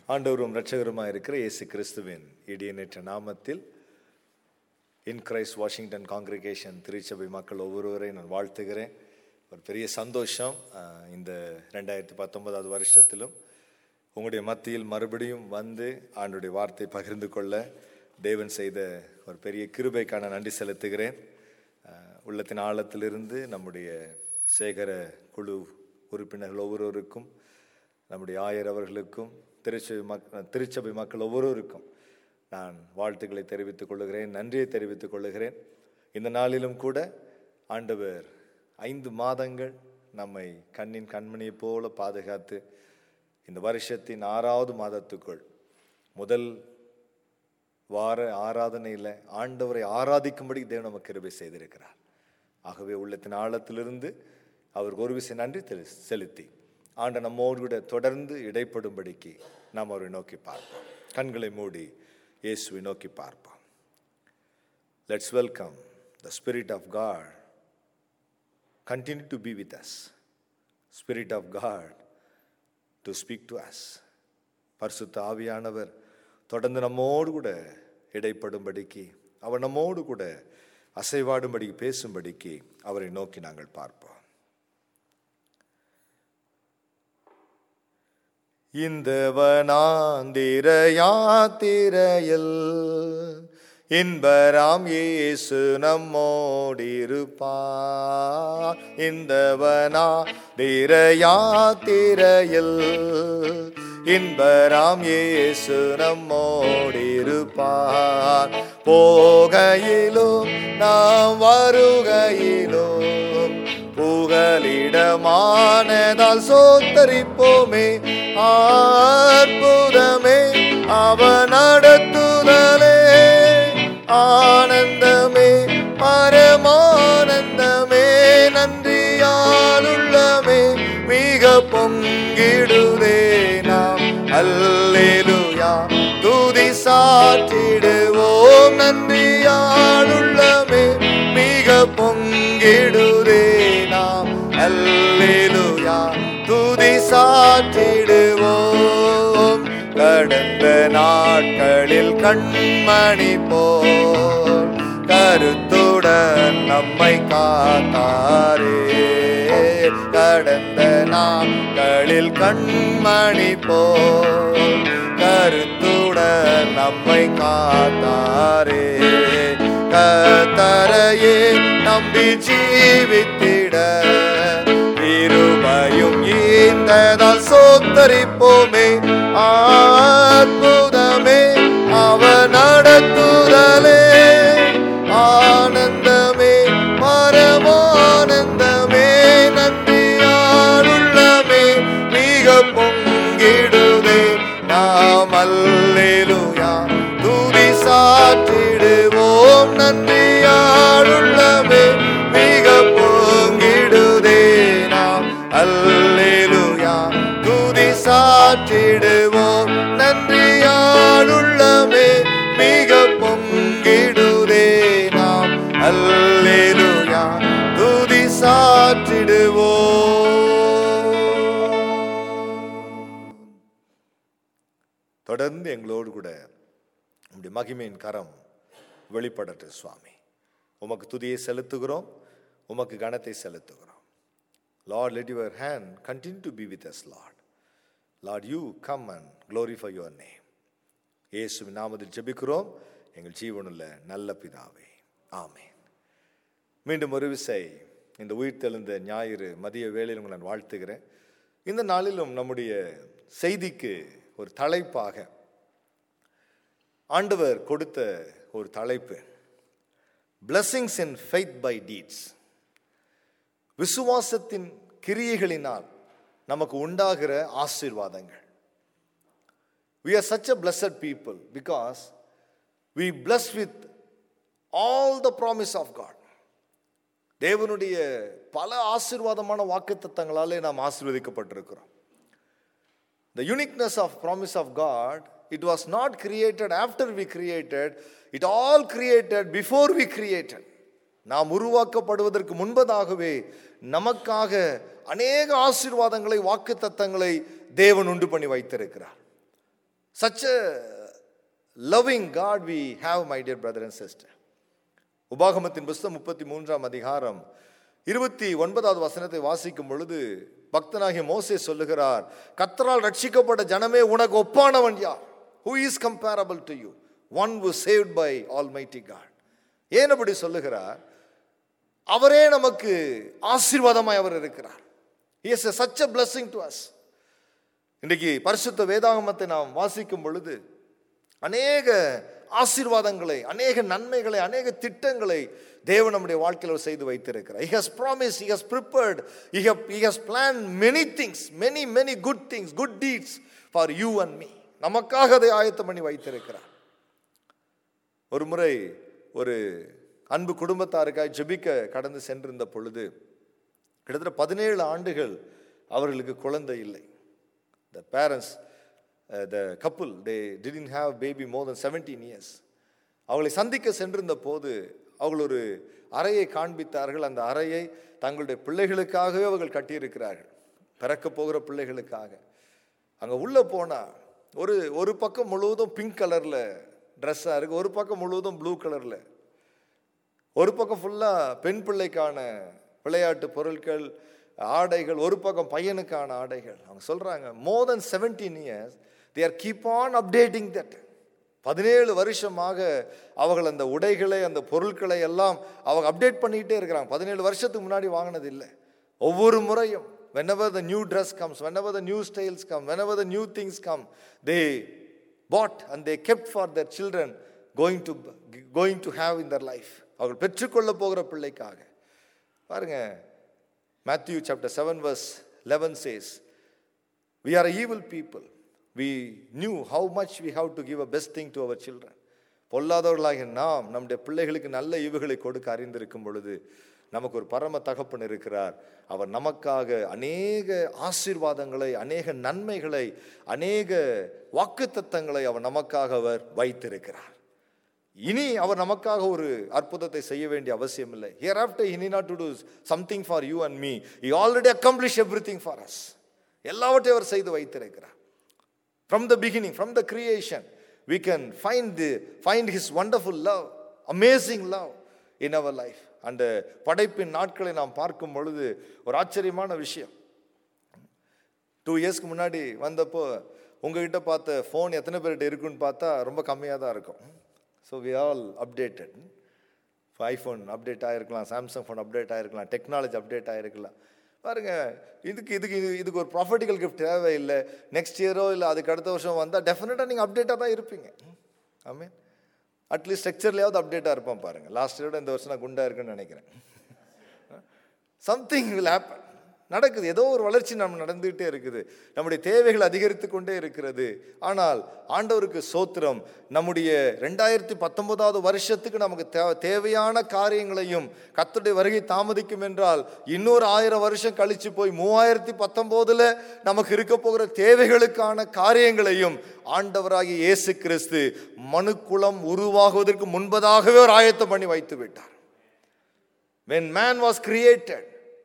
ஆண்டவரும் இரட்சகருமாக இருக்கிற இயேசு கிறிஸ்துவின் இடியனற்ற நாமத்தில் இன் கிரைஸ்ட் வாஷிங்டன் காங்கிரிகேஷன் திருச்சபை மக்கள் ஒவ்வொருவரையும் நான் வாழ்த்துகிறேன் ஒரு பெரிய சந்தோஷம் அஹ், இந்த ரெண்டாயிரத்தி பத்தொன்பதாவது வருஷத்திலும் உங்களுடைய மத்தியில் மறுபடியும் வந்து ஆண்டுடைய வார்த்தை பகிர்ந்து கொள்ள தேவன் செய்த ஒரு பெரிய கிருபைக்கான நன்றி செலுத்துகிறேன் அஹ், உள்ளத்தின் ஆழத்திலிருந்து நம்முடைய சேகர குழு உறுப்பினர்கள் ஒவ்வொருவருக்கும் நம்முடைய ஆயர் அவர்களுக்கும் திருச்சபை மக் திருச்சபை மக்கள் ஒவ்வொருவருக்கும் நான் வாழ்த்துக்களை தெரிவித்துக் கொள்ளுகிறேன் நன்றியை தெரிவித்துக் கொள்ளுகிறேன் இந்த நாளிலும் கூட ஆண்டவர் ஐந்து மாதங்கள் நம்மை கண்ணின் கண்மணியைப் போல பாதுகாத்து இந்த வருஷத்தின் ஆறாவது மாதத்துக்குள் முதல் வார ஆராதனையில் ஆண்டவரை ஆராதிக்கும்படி தேவன் நமக்கு கிருபை செய்திருக்கிறார் ஆகவே உள்ளத்தின் ஆழத்திலிருந்து அவருக்கு ஒரு விஷயம் நன்றி தெளி- செலுத்தி ஆண்ட நம்மோடு கூட தொடர்ந்து இடைப்படும்படிக்கு நாம் அவரை நோக்கி பார்ப்போம் கண்களை மூடி இயேசுவை நோக்கி பார்ப்போம் let's welcome the spirit of God continue to be with us spirit of God to speak to us பரிசுத்த ஆவியானவர் தொடர்ந்து நம்மோடு கூட இடைப்படும்படிக்கு அவர் நம்மோடு கூட அசைவாடும்படிக்கு பேசும்படிக்கு அவரை நோக்கி நாங்கள் பார்ப்போம் இந்த வனாந்திர யாத்திரையில் இன்பராம் இயேசு நம்மோடிருப்பார் இந்த வனாந்திர யாத்திரையில் இன்பராம் இயேசு நம்மோடிருப்பார் போகையிலும் நாம் வருகையிலும் புகலிடமானதால் சோத்தரிப்போமே அற்புதமே அவன் நடத்துதலே ஆனந்தமே பரமானந்தமே நன்றியாலுள்ளமே மிக பொங்கிடுதே நாம் அல்லேலுயா துதி சாற்றிடுவோம் நன்றியாலுள்ளமே மிக பொங்கிடுதே நாம் அல்லேலுயா துதி சாற்றிடுவோம் கடந்த நாட்களில் கண்மணி போல் கருத்துடன் நம்மை காத்தாரே கடந்த நாட்களில் கண்மணி போல் கருத்துடன் நம்மை காத்தாரே கத்தரையே நம்பி ஜீவித்திட இருமையும் ஈந்ததால் சோத்தரிப்போமே அற்புதமே அவ நடத்துதலே ஆனந்தமே பரமானந்தமே நன்றியாருள்ளமே மிக பொங்கிடுதே நாம் அல்லேலுயா துதி சாற்றிடுவோம் நன்றியாருள்ளமே மிக பொங்கிடுதே நாம் அல்லேலுயா துதி சாற்றிடுவோம் நன்றியாருள்ளமே மிக பொங்கிடுதே நாம் அல்லேலுயா துதி சாற்றிடுவோம் தொடர்ந்து எங்களோடு கூட உம்முடைய மகிமையின் கரம் வெளிப்படட்டும் சுவாமி உமக்கு துதியை செலுத்துகிறோம் உமக்கு கணத்தை செலுத்துகிறோம் Lord let your hand continue to be with us Lord Lord you come and glorify your name இயேசுவின் நாமத்தில் ஜெபிக்கிறோம் எங்கள் ஜீவனுள்ள நல்ல பிதாவே ஆமென் மீண்டும் ஒரு விசை இந்த உயிர்த்தெழுந்த ஞாயிறு மதிய வேளையில் உங்களை நான் வாழ்த்துகிறேன் இந்த நாளிலும் நம்முடைய செய்திக்கு ஒரு தலைப்பாக ஆண்டவர் கொடுத்த ஒரு தலைப்பு blessings in faith by deeds விசுவாசத்தின் கிரியைகளினால் நமக்கு உண்டாகிற ஆசீர்வாதங்கள் we are such a blessed people because we bless with all the promise of god தேவனுடைய பல ஆசீர்வாதமான வாக்குத்தத்தங்களாலே நாம் ஆசீர்வதிக்கப்பட்டிருக்கிறோம் The uniqueness of promise of God, it was not created after we created, it all created before we created. நாம் உருவாக்கப்படுவதற்கு முன்பதாகவே நமக்காக அநேக ஆசீர்வாதங்களை வாக்குத்தத்தங்களை தேவன் உண்டு பண்ணி வைத்திருக்கிறார் such a loving God we have, my dear brother and sister. உபாகமத்தின் புஸ்தகம் முப்பத்தி மூன்றாம் அதிகாரம் இருபத்தி ஒன்பதாவது வசனத்தை வாசிக்கும் பொழுது பக்தனாகிய மோசே சொல்லுகிறார் கத்தரால் ரட்சிக்கப்பட்ட ஜனமே உனக்கு ஒப்பானவன் யார் who is comparable to you one who saved by almighty God ஏன் அப்படி சொல்லுகிறார் அவரே நமக்கு ஆசீர்வாதமாய் அவர் இருக்கிறார் is such a blessing to us இன்றைக்கு பரிசுத்த வேதாகமத்தை நாம் வாசிக்கும் பொழுது அநேக ஆசீர்வாதங்களை அநேக நன்மைகளை அநேக திட்டங்களை தேவன் நம்முடைய வாழ்க்கையில் அவர் செய்து வைத்திருக்கிறார் he has promised he has prepared he have he has planned many things many many good things good deeds for you and me நமக்காக அதை ஆயத்தம் பண்ணி வைத்திருக்கிறார் ஒரு முறை ஒரு அன்பு குடும்பத்தாருக்காய் ஜெபிக்க கடந்து சென்றிருந்த பொழுது கிட்டத்தட்ட பதினேழு ஆண்டுகள் அவர்களுக்கு குழந்தை இல்லை the parents uh, the couple they didn't have baby more than 17 years அவளை சந்திக்க சென்றிருந்த போது அவர்கள் ஒரு அறையை காண்பித்தார்கள் அந்த அறையை தங்களுடைய பிள்ளைகளுக்காகவே அவர்கள் கட்டியிருக்கிறார்கள் பிறக்க போகிற பிள்ளைகளுக்காக அங்கே உள்ளே போனால் ஒரு ஒரு பக்கம் முழுவதும் பிங்க் கலரில் ட்ரெஸ்ஸாக இருக்குது ஒரு பக்கம் முழுவதும் ப்ளூ கலரில் ஒரு பக்கம் ஃபுல்லாக பெண் பிள்ளைக்கான விளையாட்டு பொருட்கள் ஆடைகள் ஒரு பக்கம் பையனுக்கான ஆடைகள் அவங்க சொல்கிறாங்க more then seventeen years they are keep on updating that பதினேழு வருஷமாக அவர்கள் அந்த உடைகளை அந்த பொருட்களை எல்லாம் அவங்க அப்டேட் பண்ணிக்கிட்டே இருக்கிறாங்க பதினேழு வருஷத்துக்கு முன்னாடி வாங்கினது இல்லை ஒவ்வொரு முறையும் whenever the new dress comes whenever the new styles come whenever the new things come they bought and they kept for their children going to going to have in their life அவர்கள் பெற்றுக்கொள்ள போகிற பிள்ளைக்காக பாருங்க Matthew chapter seven verse eleven says we are a evil people we knew how much we have to give a best thing to our children பொல்லாதவர்களாகிய நாம் நம்முடைய பிள்ளைகளுக்கு நல்ல ஈவுகளை கொடுக்க அறிந்திருக்கும் பொழுது நமக்கு ஒரு பரம தகப்பன் இருக்கிறார் அவர் நமக்காக அநேக ஆசீர்வாதங்களை அநேக நன்மைகளை அநேக வாக்குத்தத்தங்களை அவர் நமக்காக அவர் வைத்திருக்கிறார் இனி அவர் நமக்காக ஒரு அற்புதத்தை செய்ய வேண்டிய அவசியம் இல்லை ஹியர் ஆஃப்டர் இனி not to do something for you and me he already accomplish everything for us எல்லாவற்றையும் அவர் செய்து வைத்திருக்கிறார் from the beginning from the creation we can find the find his wonderful love amazing love in our life அந்த படைப்பின் நாட்களை நாம் பார்க்கும் பொழுது ஒரு ஆச்சரியமான விஷயம் டூ இயர்ஸ்க்கு முன்னாடி வந்தப்போ உங்ககிட்ட பார்த்த ஃபோன் எத்தனை பேர்கிட்ட இருக்குன்னு பார்த்தா ரொம்ப கம்மியாக தான் இருக்கும் so we all updated iPhone update ஆகிருக்கலாம் சாம்சங் ஃபோன் அப்டேட் ஆகிருக்கலாம் டெக்னாலஜி அப்டேட் ஆகிருக்கலாம் பாருங்க இதுக்கு இதுக்கு இது இதுக்கு ஒரு ப்ராஃபிட்டிக்கல் கிஃப்ட் தேவையில்லை நெக்ஸ்ட் இயரோ இல்லை அதுக்கு அடுத்த வருஷம் வந்தால் டெஃபினட்டாக நீங்கள் அப்டேட்டாக தான் இருப்பீங்க ஐ மீன் அட்லீஸ்ட் ஸ்ட்ரக்சர்லையாவது அப்டேட்டாக இருப்போம் பாருங்கள் லாஸ்ட் இயரோட இந்த வருஷம் நான் குண்டாக இருக்குன்னு நினைக்கிறேன் சம்திங் வில் ஹேப்பன் நடக்குது ஏதோ ஒரு வளர்ச்சி நம்ம நடந்துகிட்டே இருக்குது நம்முடைய தேவைகள் அதிகரித்து கொண்டே இருக்கிறது ஆனால் ஆண்டவருக்கு சோத்திரம் நம்முடைய ரெண்டாயிரத்தி பத்தொன்பதாவது வருஷத்துக்கு நமக்கு தே- தேவையான காரியங்களையும் கர்த்தருடைய வருகை தாமதிக்கும் என்றால் இன்னொரு ஆயிரம் வருஷம் கழிச்சு போய் மூவாயிரத்தி பத்தொம்போதுல நமக்கு இருக்க போகிற தேவைகளுக்கான காரியங்களையும் ஆண்டவராகிய இயேசு கிறிஸ்து மனுக்குலம் உருவாகுவதற்கு முன்பதாகவே ஒரு ஆயத்தம் பண்ணி வைத்து விட்டார் when man was created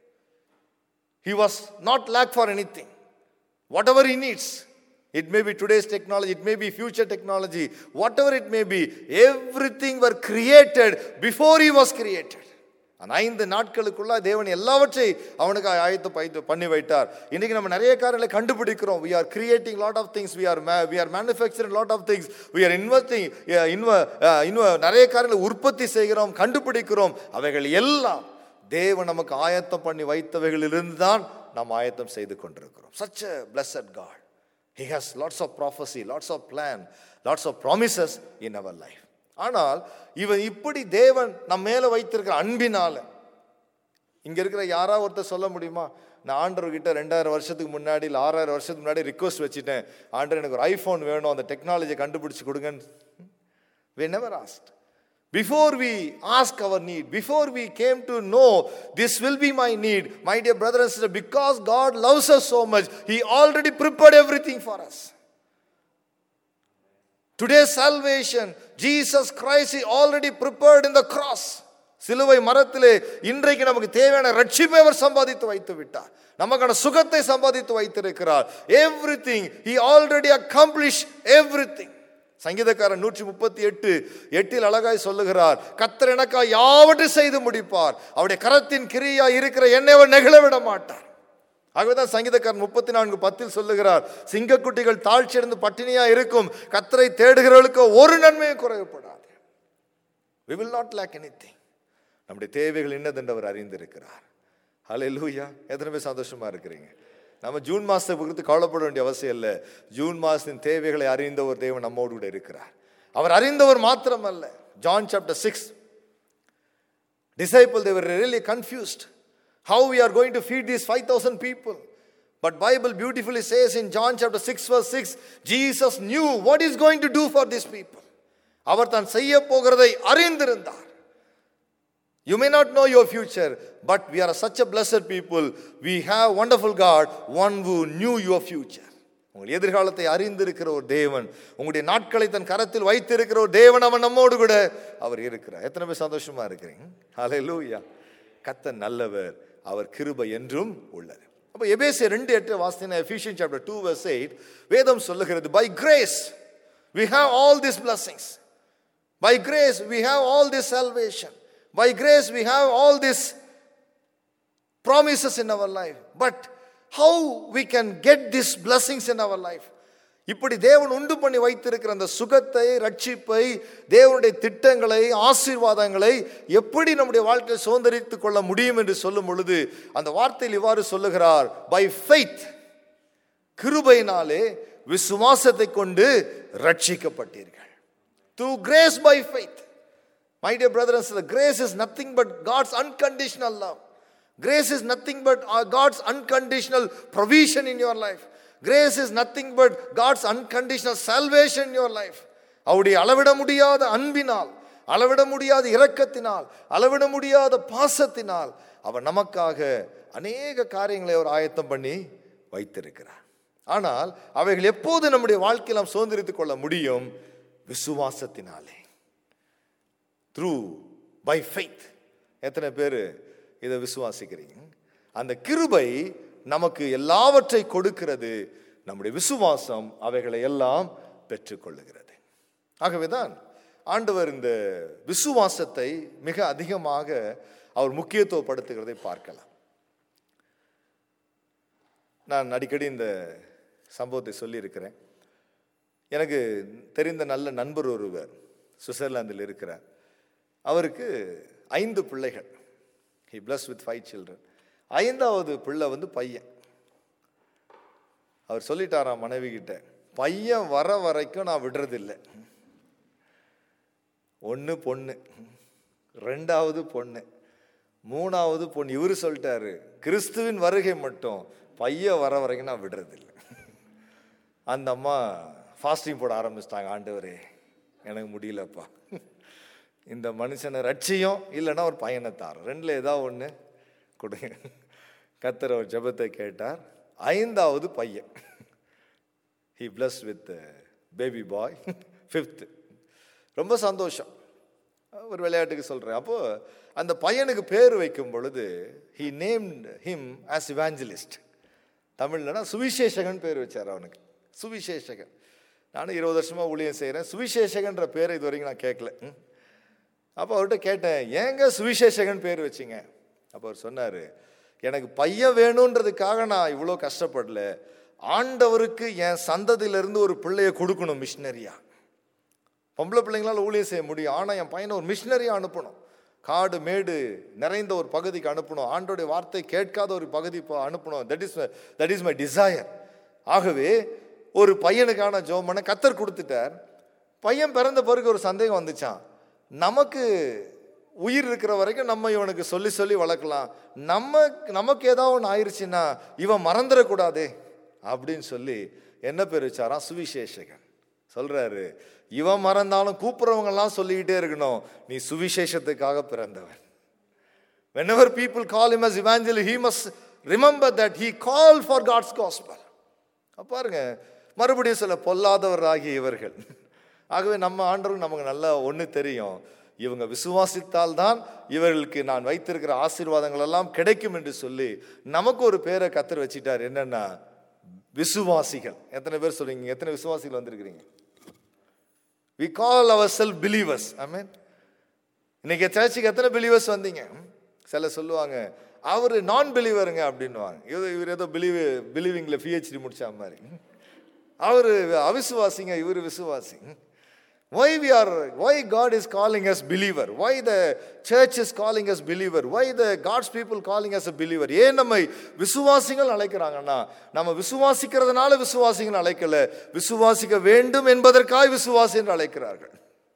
he was not lack for anything whatever he needs it may be today's technology it may be future technology whatever it may be everything were created before he was created அந்த ஐந்து நாட்களுக்குள்ள தேவன் எல்லாவற்றை அவனுக்கு ஆயத்து பைத்து பண்ணி வைத்தார் இன்னைக்கு நம்ம நிறைய காரியங்களை கண்டுபிடிக்கிறோம் we are creating lot of things we are ma- we are manufacturing lot of things we are investing uh, inv- uh, inv- நிறைய காரியங்களை உற்பத்தி செய்கிறோம் கண்டுபிடிக்கிறோம் அவைகள் எல்லாம் தேவன் நமக்கு ஆயத்தம் பண்ணி வைத்தவைகளிலிருந்து தான் நாம் ஆயத்தம் செய்து கொண்டிருக்கிறோம் such a blessed God he has lots of prophecy lots of plan lots of promises in our life ஆனால் இவன் இப்படி தேவன் நம்ம மேல வைத்திருக்கிற அன்பினால இங்க இருக்கிற யாரா ஒருத்தர் சொல்ல முடியுமா நான் ஆண்டவர்கிட்ட ரெண்டாயிரம் வருஷத்துக்கு முன்னாடி இல்லை ஆறாயிரம் வருஷத்துக்கு முன்னாடி ரிக்வஸ்ட் வச்சுட்டேன் ஆண்டர் எனக்கு ஒரு ஐஃபோன் வேணும் அந்த டெக்னாலஜியை கண்டுபிடிச்சு கொடுங்கன்னு we never asked before we ask our need before we came to know this will be my need my dear brother and sister because god loves us so much he already prepared everything for us today's salvation jesus christ is already prepared in the cross சிலுவை மரத்திலே இன்றைக்கு நமக்கு தேவையான ரட்சிப்பை அவர் சம்பாதித்து வைத்து விட்டார் நமக்கான சுகத்தை சம்பாதித்து வைத்திருக்கிறார் everything he already accomplish everything சங்கீதக்காரன் நூற்றி முப்பத்தி எட்டு எட்டில் அழகாய் சொல்லுகிறார் கத்தர் எனக்கா யாவற்றையும் செய்து முடிப்பார் அவருடைய கரத்தின் கிரியா இருக்கிற என்னை அவர் நெகிழ விட மாட்டார் ஆகவேதான் சங்கீதக்காரன் முப்பத்தி நான்கு பத்தில் சொல்லுகிறார் சிங்கக்குட்டிகள் தாழ்ச்சியடைந்து பட்டினியா இருக்கும் கத்தரை தேடுகிறவர்களுக்கு ஒரு நன்மையும் குறைவுபடாது we will not lack anything நம்முடைய தேவைகள் என்னதென்று அவர் அறிந்திருக்கிறார் ஹலே லூயா எத்தனை பேர் சந்தோஷமா இருக்கிறீங்க நம்ம ஜூன் மாதத்தை குறித்து கவலைப்பட வேண்டிய அவசியம் இல்லை ஜூன் மாதத்தின் தேவைகளை அறிந்த ஒரு தேவன் நம்மோடு கூட இருக்கிறார் அவர் அறிந்தவர் மாத்திரமல்ல John chapter six disciple they were really confused how we are going to feed these 5000 people but bible beautifully says in john chapter 6 verse 6 jesus knew what he's going to do for these people அவர் தான் செய்ய போகிறதை அறிந்திருந்தார் You may not know your future, but we are such a blessed people. We have wonderful God, one who knew your future. உங்கள் எதிர்காலத்தை அறிந்திருக்கிற ஒரு தேவன் உங்களுடைய நாட்களை தன் கரத்தில் வைத்திருக்கிற ஒரு தேவன் அவன் நம்மோடு கூட அவர் இருக்கிறார் எத்தனை பேர் சந்தோஷமா இருக்கிறீங்க ஹalleluya கத்த நல்லவர் அவர் கிருபை என்றும் உள்ளது அப்போ எபேசிய ரெண்டு எட்டு வாசின Ephesian chapter two verse eight வேதம் சொல்லுகிறது by grace we have all these blessings by grace we have all this salvation by grace we have all these promises in our life but how we can get these blessings in our life இப்படி தேவன் உண்டு பண்ணி வைத்திருக்கிற அந்த சுகத்தை ரட்சிப்பை தேவனுடைய திட்டங்களை ஆசீர்வாதங்களை எப்படி நம்முடைய வாழ்க்கையில் சுதந்திரித்துக் கொள்ள முடியும் என்று சொல்லும் பொழுது அந்த வார்த்தையில் இவ்வாறு சொல்லுகிறார் பை ஃபெய்த் கிருபையினாலே விசுவாசத்தை கொண்டு ரட்சிக்கப்பட்டீர்கள் through grace by faith my dear brothers and sisters grace is nothing but god's unconditional love grace is nothing but uh, god's unconditional provision in your life grace is nothing but god's unconditional salvation in your life அவருடைய அளவிட முடியாத அன்பினால் அளவிட முடியாத இரக்கத்தினால் அளவிட முடியாத பாசத்தினால் அவர் நமக்காக அநேக காரியங்களை அவர் ஆயத்தம் பண்ணி வைத்திருக்கிறார் ஆனால் அவைகள் எப்போது நம்முடைய வாழ்க்கையில் நாம் சுதந்திரித்துக் கொள்ள முடியும் விசுவாசத்தினாலே த்ரூ பை ஃபெய்த் எத்தனை பேர் இதை விசுவாசிக்கிறீங்க அந்த கிருபை நமக்கு எல்லாவற்றை கொடுக்கிறது நம்முடைய விசுவாசம் அவைகளை எல்லாம் பெற்றுக்கொள்ளுகிறது ஆகவேதான் ஆண்டவர் இந்த விசுவாசத்தை மிக அதிகமாக அவர் முக்கியத்துவப்படுத்துகிறதை பார்க்கலாம் நான் அடிக்கடி இந்த சம்பவத்தை சொல்லியிருக்கிறேன் எனக்கு தெரிந்த நல்ல நண்பர் ஒருவர் சுவிட்சர்லாந்தில் இருக்கிறார் அவருக்கு ஐந்து பிள்ளைகள் he bless with five children ஐந்தாவது பிள்ளை வந்து பையன் அவர் சொல்லிட்டாராம் மனைவி கிட்ட பையன் வர வரைக்கும் நான் விடுறதில்லை ஒன்று பொண்ணு ரெண்டாவது பொண்ணு மூணாவது பொண்ணு இவர் சொல்லிட்டாரு கிறிஸ்துவின் வருகை மட்டும் பையன் வர வரைக்கும் நான் விடுறதில்லை அந்த அம்மா ஃபாஸ்டிங் போட ஆரம்பிச்சிட்டாங்க ஆண்டவரே எனக்கு முடியலப்பா இந்த மனுஷனை ரட்சியும் இல்லைன்னா ஒரு பையனை தாரோம் ரெண்டில் ஏதாவது ஒன்று கொடுங்க கத்தர் ஒரு ஜெபத்தை கேட்டார் ஐந்தாவது பையன் he bless with baby boy fifth ரொம்ப சந்தோஷம் ஒரு விளையாட்டுக்கு சொல்கிறேன் அப்போது அந்த பையனுக்கு பேர் வைக்கும் பொழுது he named him as evangelist தமிழ்லனா சுவிசேஷகன் பேர் வச்சார் அவனுக்கு சுவிசேஷகன் நானும் இருபது வருஷமாக ஊழியம் செய்கிறேன் சுவிசேஷகன்ற பேரை இது வரைக்கும் நான் கேட்கல ம். அப்போ அவர்கிட்ட கேட்டேன் ஏங்க சுவிசேஷகன் பேர் வச்சிங்க அப்போ அவர் சொன்னார் எனக்கு பையன் வேணுன்றதுக்காக நான் இவ்வளோ கஷ்டப்படல ஆண்டவருக்கு என் சந்ததியிலிருந்து ஒரு பிள்ளைய கொடுக்கணும் மிஷினரியா பொம்பளை பிள்ளைங்களால ஊழியம் செய்ய முடியும் ஆனால் என் பையனை ஒரு மிஷினரியாக அனுப்பணும் காடு மேடு நிறைந்த ஒரு பகுதிக்கு அனுப்பணும் ஆண்டோடைய வார்த்தை கேட்காத ஒரு பகுதி இப்போ அனுப்பணும் that is that is my desire ஆகவே ஒரு பையனுக்கான ஜோமனை கத்தர் கொடுத்துட்டார் பையன் பிறந்த பிறகு ஒரு சந்தேகம் வந்துச்சான் நமக்கு உயிர் இருக்கிற வரைக்கும் நம்ம இவனுக்கு சொல்லி சொல்லி வளர்க்கலாம் நம்ம நமக்கு ஏதாவது ஒன்று ஆயிடுச்சுன்னா இவன் மறந்துடக்கூடாதே அப்படின்னு சொல்லி என்ன பேர் வச்சாராம் சுவிசேஷகன் சொல்றாரு இவன் மறந்தாலும் கூப்பிட்றவங்கெல்லாம் சொல்லிக்கிட்டே இருக்கணும் நீ சுவிசேஷத்துக்காக பிறந்தவன் whenever people call him as evangelist he must remember that he called for god's gospel அப்ப பாருங்க மறுபடியும் சில பொல்லாதவராகிய இவர்கள் ஆகவே நம்ம ஆண்டவருக்கு நமக்கு நல்லா ஒன்று தெரியும் இவங்க விசுவாசித்தால் தான் இவர்களுக்கு நான் வைத்திருக்கிற ஆசீர்வாதங்கள் எல்லாம் கிடைக்கும் என்று சொல்லி நமக்கு ஒரு பேரை கத்தர் வச்சிட்டார் என்னன்னா விசுவாசிகள் எத்தனை பேர் சொல்றீங்க எத்தனை விசுவாசிகள் வந்திருக்கிறீங்க we call our self believers I mean இன்னைக்கு சர்ச்சுக்கு எத்தனை பிலீவர்ஸ் வந்தீங்க சில சொல்லுவாங்க அவர் நான் பிலீவருங்க அப்படின்னுவாங்க இது இவர் ஏதோ பிலீவ் பிலீவிங்கில் பிஹெச்டி முடிச்ச மாதிரி அவர் அவிசுவாசிங்க இவர் விசுவாசி why we are why god is calling us believer why the church is calling us believer why the god's people calling us a believer ஏன் நம்மை விசுவாசிகள் அழைக்கிறாங்கன்னா நம்ம விசுவாசிக்கிறதுனால விசுவாசிகள் அழைக்கல விசுவாசிக்க வேண்டும் என்பதற்காக விசுவாசி என்று அழைக்கிறார்கள்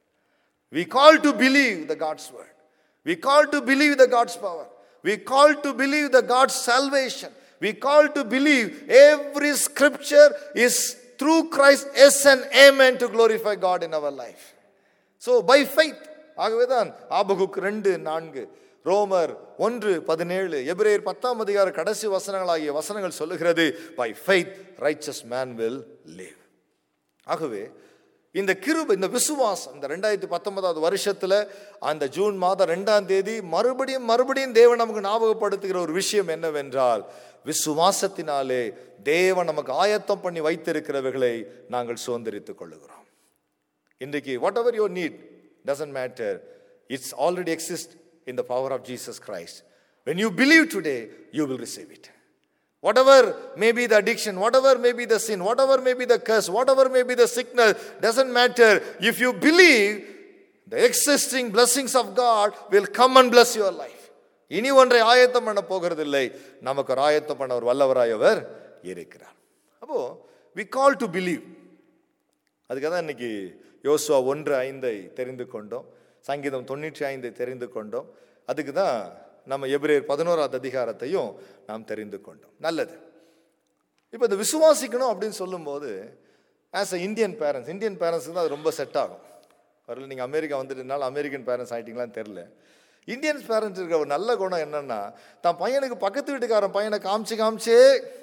we call to believe the god's word we call to believe the god's power we call to believe the god's salvation we call to believe every scripture is through Christ, yes and amen to glorify God in our life. So by faith, ஆகவேதான் ஆபகுக் ரெண்டு நான்கு ரோமர் ஒன்று பதினேழு எபிரேயர் பத்தாம் அதிகார கடைசி வசனங்களாகிய வசனங்கள் சொல்லுகிறது by faith righteous man will live ஆகவே இந்த கிருப இந்த விசுவாசம் இந்த ரெண்டாயிரத்தி பத்தொன்பதாவது வருஷத்துல அந்த ஜூன் மாதம் ரெண்டாம் தேதி மறுபடியும் மறுபடியும் தேவன் நமக்கு ஞாபகப்படுத்துகிற ஒரு விஷயம் என்னவென்றால் விசுவாசத்தினாலே தேவன் நமக்கு ஆயத்தம் பண்ணி வைத்திருக்கிறவர்களை நாங்கள் சுதந்திரித்துக் கொள்ளுகிறோம் இன்றைக்கு whatever your need doesn't matter it's already exist in the power of Jesus Christ when you believe today you will receive it Whatever may be the addiction, whatever may be the sin, whatever may be the curse, whatever may be the sickness, doesn't matter. If you believe, the existing blessings of God will come and bless your life. இனி ஒன்றை ஆயத்தம் பண்ண போகிறதில்லை நமக்கு ஒரு ஆயத்தம் பண்ண ஒரு வல்லவராயவர் இருக்கிறார் அப்போ வி கால் டு பிலீவ் அதுக்காக தான் இன்னைக்கு யோசுவா ஒன்று ஐந்தை தெரிந்து கொண்டோம் சங்கீதம் தொண்ணூற்றி ஐந்தை தெரிந்து கொண்டோம் அதுக்கு தான் நம்ம எபிரேயர் பதினோராவது அதிகாரத்தையும் நாம் தெரிந்து கொண்டோம் நல்லது இப்போ இந்த விசுவாசிக்கணும் அப்படின்னு சொல்லும்போது as a Indian parents Indian பேரண்ட்ஸுக்கு தான் அது ரொம்ப செட் ஆகும் வரல நீங்கள் அமெரிக்கா வந்துட்டுனால அமெரிக்கன் பேரண்ட்ஸ் ஆகிட்டீங்களான்னு தெரில இந்தியன் பேரண்ட்ஸ் இருக்கிற ஒரு நல்ல குணம் என்னன்னா தான் பையனுக்கு பக்கத்து வீட்டுக்காரன் பையனை காமிச்சு காமிச்சே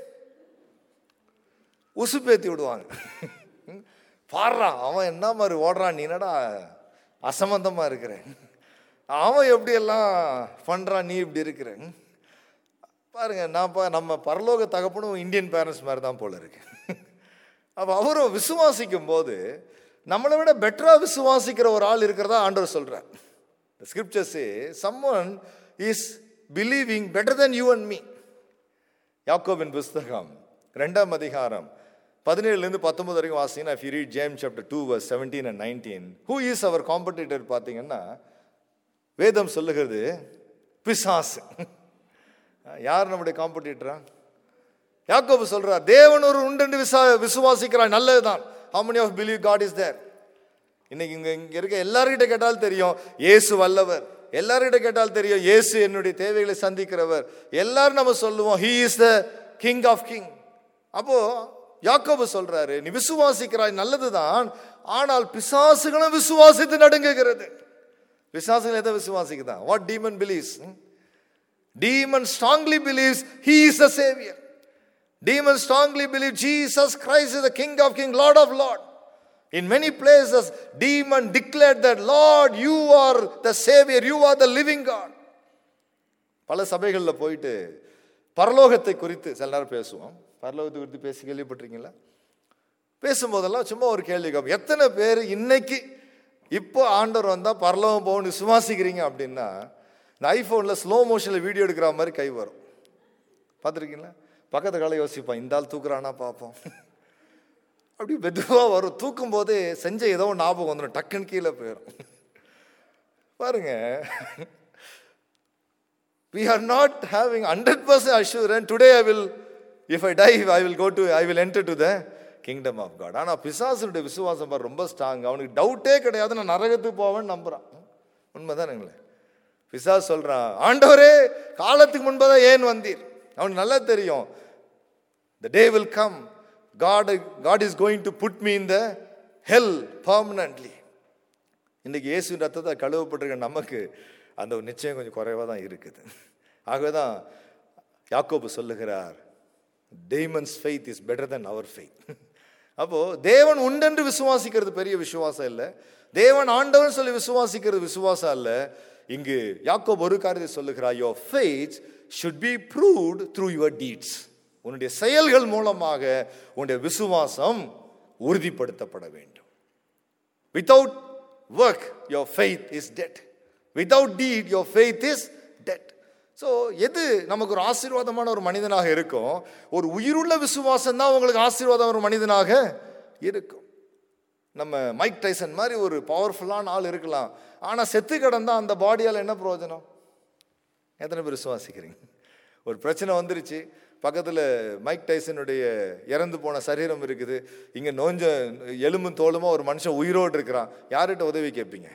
உசுப்பேத்தி விடுவாங்க பாடுறான் அவன் என்ன மாதிரி ஓடுறான் நீ என்னடா அசம்பந்தமாக இருக்கிற அவன் எப்படியெல்லாம் பண்ணுறான் நீ இப்படி இருக்கிற பாருங்க நான் பா நம்ம பரலோக தகப்பனும் இந்தியன் பேரண்ட்ஸ் மாதிரி தான் போல இருக்கு அப்போ அவரும் விசுவாசிக்கும் போது நம்மளை விட பெட்டராக விசுவாசிக்கிற ஒரு ஆள் இருக்கிறதா ஆண்டவர் சொல்கிறார் ஸ்கிரிப்சர்ஸே someone is believing better than you and me யாக்கோபின் புஸ்தகம் ரெண்டாம் அதிகாரம் பதினேழுலேருந்து பத்தொன்பது வரைக்கும் வாசிங்கன்னா if you read James chapter two verse seventeen and nineteen who is our competitor பார்த்தீங்கன்னா வேதம் சொல்லுகிறது பிசாசு யார் நம்முடைய காம்படிட்டரா யாக்கோபு சொல்றார் தேவன் ஒரு உண்டு விசா விசுவாசிக்கிறார் நல்லதுதான் how many of believe God is there இன்னைக்கு இங்க இங்க இருக்க எல்லார்கிட்ட கேட்டால் தெரியும் இயேசு வல்லவர் எல்லார்கிட்ட கேட்டால் தெரியும் இயேசு என்னுடைய தேவைகளை சந்திக்கிறவர் எல்லாரும் நம்ம சொல்லுவோம் he is the king of king அப்போ யாக்கோபு சொல்றாரு நீ விசுவாசிக்கிறாய் நல்லதுதான் ஆனால் பிசாசுகளும் விசுவாசித்து நடுங்குகிறது விசுவாசிகள் எதை விசுவாசிக்குதான் what demon believes demon strongly believes he is the saviour demon strongly believe Jesus Christ is the king of king lord of lord In many places, demon declared that, Lord, you are the Savior, you are the living God. பல சபைகளில் போயிட்டு பரலோகத்தை குறித்து சில நேரம் பேசுவோம் பரலோகத்தை குறித்து பேசி கேள்விப்பட்டிருக்கீங்களா பேசும்போதெல்லாம் சும்மா ஒரு கேள்வி கேட்போம் எத்தனை பேர் இன்னைக்கு இப்போ ஆண்டவர் வந்தால் பரலோகம் போகணும் விசுவாசிக்கிறீங்க அப்படின்னா இந்த ஐஃபோனில் ஸ்லோ மோஷனில் வீடியோ எடுக்கிற மாதிரி கை வரும் பார்த்துருக்கீங்களா பக்கத்து காலை யோசிப்பான் இந்த ஆள் தூக்குறானா பார்ப்போம் அப்படி மெதுவாக வரும் தூக்கும் போதே செஞ்ச ஏதோ ஒரு ஞாபகம் வந்துடும் டக்குன்னு கீழே போயிடும் பாருங்க we are not having 100% assurance today i will if i die i will go to i will enter to the kingdom of god ஆனால் பிசாசனுடைய விசுவாசம் பாரு ரொம்ப ஸ்ட்ராங் அவனுக்கு டவுட்டே கிடையாது நான் நரகத்துக்கு போவேன்னு நம்புறான் உண்மைதானுங்களே பிசாஸ் சொல்றான் ஆண்டவரே காலத்துக்கு முன்பதான் ஏன் வந்தீர் அவனுக்கு நல்லா தெரியும் the day will come god god is going to put me in the hell permanently இன்னைக்கு இயேசு ரத்தத்தை கழுவப்பட்டிருக்க நமக்கு அந்த ஒரு நிச்சயம் கொஞ்சம் குறைவாக தான் இருக்குது ஆகவே தான் யாக்கோபு சொல்லுகிறார் demon's faith is better than our faith அப்போ தேவன் உண்டென்று விசுவாசிக்கிறது பெரிய விசுவாசம் இல்லை தேவன் ஆண்டவன் சொல்லி விசுவாசிக்கிறது விசுவாசம் அல்ல இங்கு யாக்கோப் ஒரு காரியத்தை சொல்லுகிறார் your faith should be proved through your deeds உன்னுடைய செயல்கள் மூலமாக உன்னுடைய விசுவாசம் உறுதிப்படுத்தப்பட வேண்டும் without work your faith is dead without deed your faith is dead so எது நமக்கு ஒரு ஆசீர்வாதமான ஒரு மனிதனாக இருக்கும் ஒரு உயிருள்ள விசுவாசம் தான் உங்களுக்கு ஆசீர்வாதம் ஒரு மனிதனாக இருக்கும் நம்ம மைக் டைசன் மாதிரி ஒரு பவர்ஃபுல்லான ஆள் இருக்கலாம் ஆனால் செத்து கிடந்தா அந்த பாடியால் என்ன பிரயோஜனம் எத்தனை பேர் விசுவாசிக்கிறீங்க ஒரு பிரச்சனை வந்துருச்சு பக்கத்தில் மைக் டைசனுடைய இறந்து போன சரீரம் இருக்குது இங்கே நோஞ்ச எலும்பும் தோலுமா ஒரு மனுஷன் உயிரோடு இருக்கிறான் யார்கிட்ட உதவி கேட்பீங்க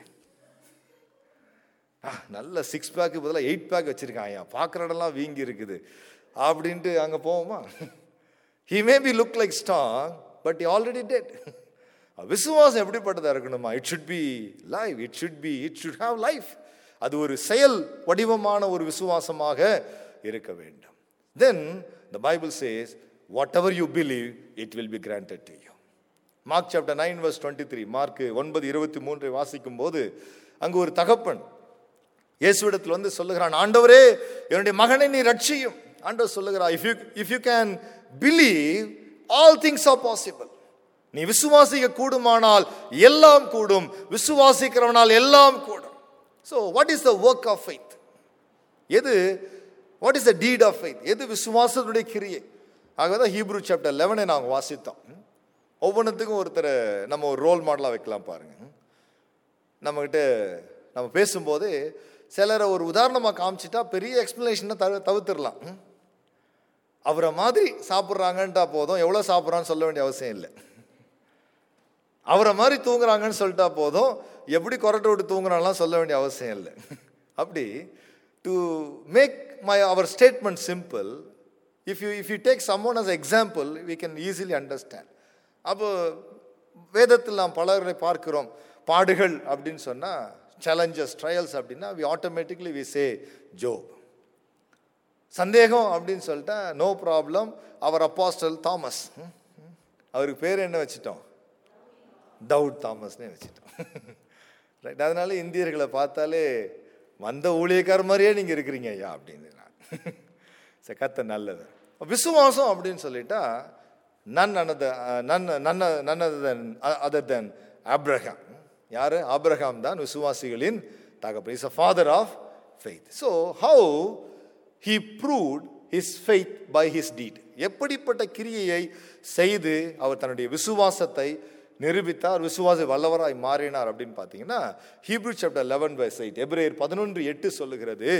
ஆ, நல்ல சிக்ஸ் பேக்கு பதிலாக எயிட் பேக் வச்சுருக்கான் ஐயா பார்க்குற இடம்லாம் வீங்கி இருக்குது அப்படின்ட்டு அங்கே போவோமா he may be look like strong but already dead விசுவாசம் எப்படிப்பட்டதாக இருக்கணுமா it should be life it should be it should have life அது ஒரு செயல் வடிவமான ஒரு விசுவாசமாக இருக்க வேண்டும் then the Bible says whatever you believe it will be granted to you Mark chapter nine verse twenty three mark ஒன்பது இருபத்தி மூன்றை வாசிக்கும் போது அங்கு ஒரு தகப்பன் இயேசுவிடத்தில் வந்து சொல்லுகிறான் ஆண்டவரே என்னுடைய மகனை நீ ரட்சியும் ஆண்டவர் சொல்லுகிறார் if you if you can believe all things are possible நீ விசுவாசிக்க கூடுமானால் எல்லாம் கூடும் விசுவாசிக்கிறவனால் எல்லாம் கூடும் so what is the work of faith எது what is the deed of faith எது விசுவாசத்துடைய கிரியை ஆகவே தான் ஹீப்ரூ சாப்டர் லெவனை நாங்கள் வாசித்தோம் ஒவ்வொன்றுத்துக்கும் ஒருத்தரை நம்ம ஒரு ரோல் மாடலாக வைக்கலாம் பாருங்க நம்மக்கிட்ட நம்ம பேசும்போது சிலரை ஒரு உதாரணமாக காமிச்சிட்டா பெரிய எக்ஸ்பிளனேஷனை தவிர தவிர்த்துடலாம் ம்? அவரை மாதிரி சாப்பிட்றாங்கன்ட்டா போதும் எவ்வளோ சாப்பிட்றான்னு சொல்ல வேண்டிய அவசியம் இல்லை அவரை மாதிரி தூங்குறாங்கன்னு சொல்லிட்டா போதும் எப்படி கொரட்டை விட்டு தூங்குறான்லாம் சொல்ல வேண்டிய அவசியம் இல்லை அப்படி to make my our statement simple if you if you take someone as example we can easily understand அப்போ வேதத்தில் நாம் பலரை பார்க்கிறோம் பாடுகள் அப்படின்னு சொன்னால் சேலஞ்சஸ் ட்ரையல்ஸ் அப்படின்னா we automatically we say Job சந்தேகம் அப்படின்னு சொல்லிட்டா no problem our apostle Thomas hmm, hmm. அவருக்கு பேர் என்ன வச்சிட்டோம் டவுட் தாமஸ்னே வச்சிட்டோம் ரைட் அதனால இந்தியர்களை பார்த்தாலே வந்த ஊழியக்கார மாதிரியே நீங்கள் இருக்கிறீங்க ஐயா அப்படின்னு நான் சரி கத்த நல்லது விசுவாசம் அப்படின்னு சொல்லிட்டா நன் அனத நன் நன்ன நன்னது தன் அதர் தென் ஆப்ரஹாம் யார் ஆப்ரஹாம் தான் விசுவாசிகளின் தகப்பன் is a father of faith so how he proved his faith by his deed எப்படிப்பட்ட கிரியையை செய்து அவர் தன்னுடைய விசுவாசத்தை நிரூபித்தார் விசுவாச வல்லவராய் மாறினார் அப்படின்னு பார்த்தீங்கன்னா Hebrew chapter eleven by eight எப்ரேயர் பதினொன்று எட்டு சொல்லுகிறது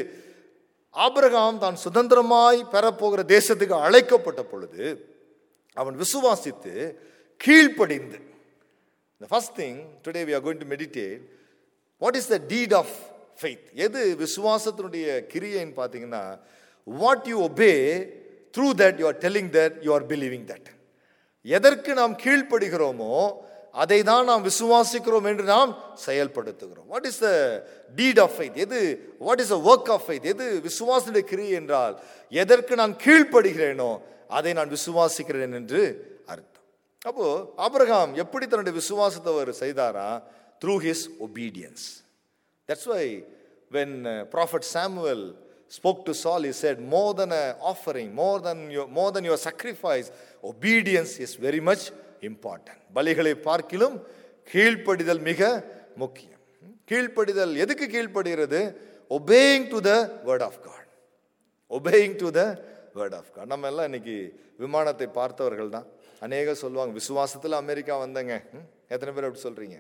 ஆபிரகாம் தான் சுதந்திரமாய் பெறப்போகிற தேசத்துக்கு அழைக்கப்பட்ட பொழுது அவன் விசுவாசித்து கீழ்ப்படிந்து The first thing today we are going to meditate what is the deed of faith எது விசுவாசத்தினுடைய கிரியைன்னு பார்த்தீங்கன்னா what you obey through that you are telling that you are believing that எதற்கு நாம் கீழ்ப்படுகிறோமோ அதை தான் நாம் விசுவாசிக்கிறோம் என்று நாம் செயல்படுத்துகிறோம் what is the deed of faith எது what is the work of faith எது விசுவாசனுடைய கிரியை என்றால் எதற்கு நான் கீழ்ப்படுகிறேனோ அதை நான் விசுவாசிக்கிறேன் என்று அர்த்தம் அப்போ ஆபிரகாம் எப்படி தன்னுடைய விசுவாசத்தை அவர் செய்தாரா through his obedience that's why when prophet Samuel spoke to Saul, he said, More than an offering, more than your, more than your sacrifice, obedience is very much important. பலிகளை பார்க்கிலும் கீழ்ப்படிதல் மிக முக்கியம் கீழ்ப்படிதல் எதுக்கு கீழ்ப்படுகிறது obeying to the word of God obeying to the word of God நம்ம எல்லாம் இன்னைக்கு விமானத்தை பார்த்தவர்கள் தான் அநேகம் சொல்லுவாங்க விசுவாசத்தில் அமெரிக்கா வந்தேங்க ம்? எத்தனை பேர் அப்படி சொல்கிறீங்க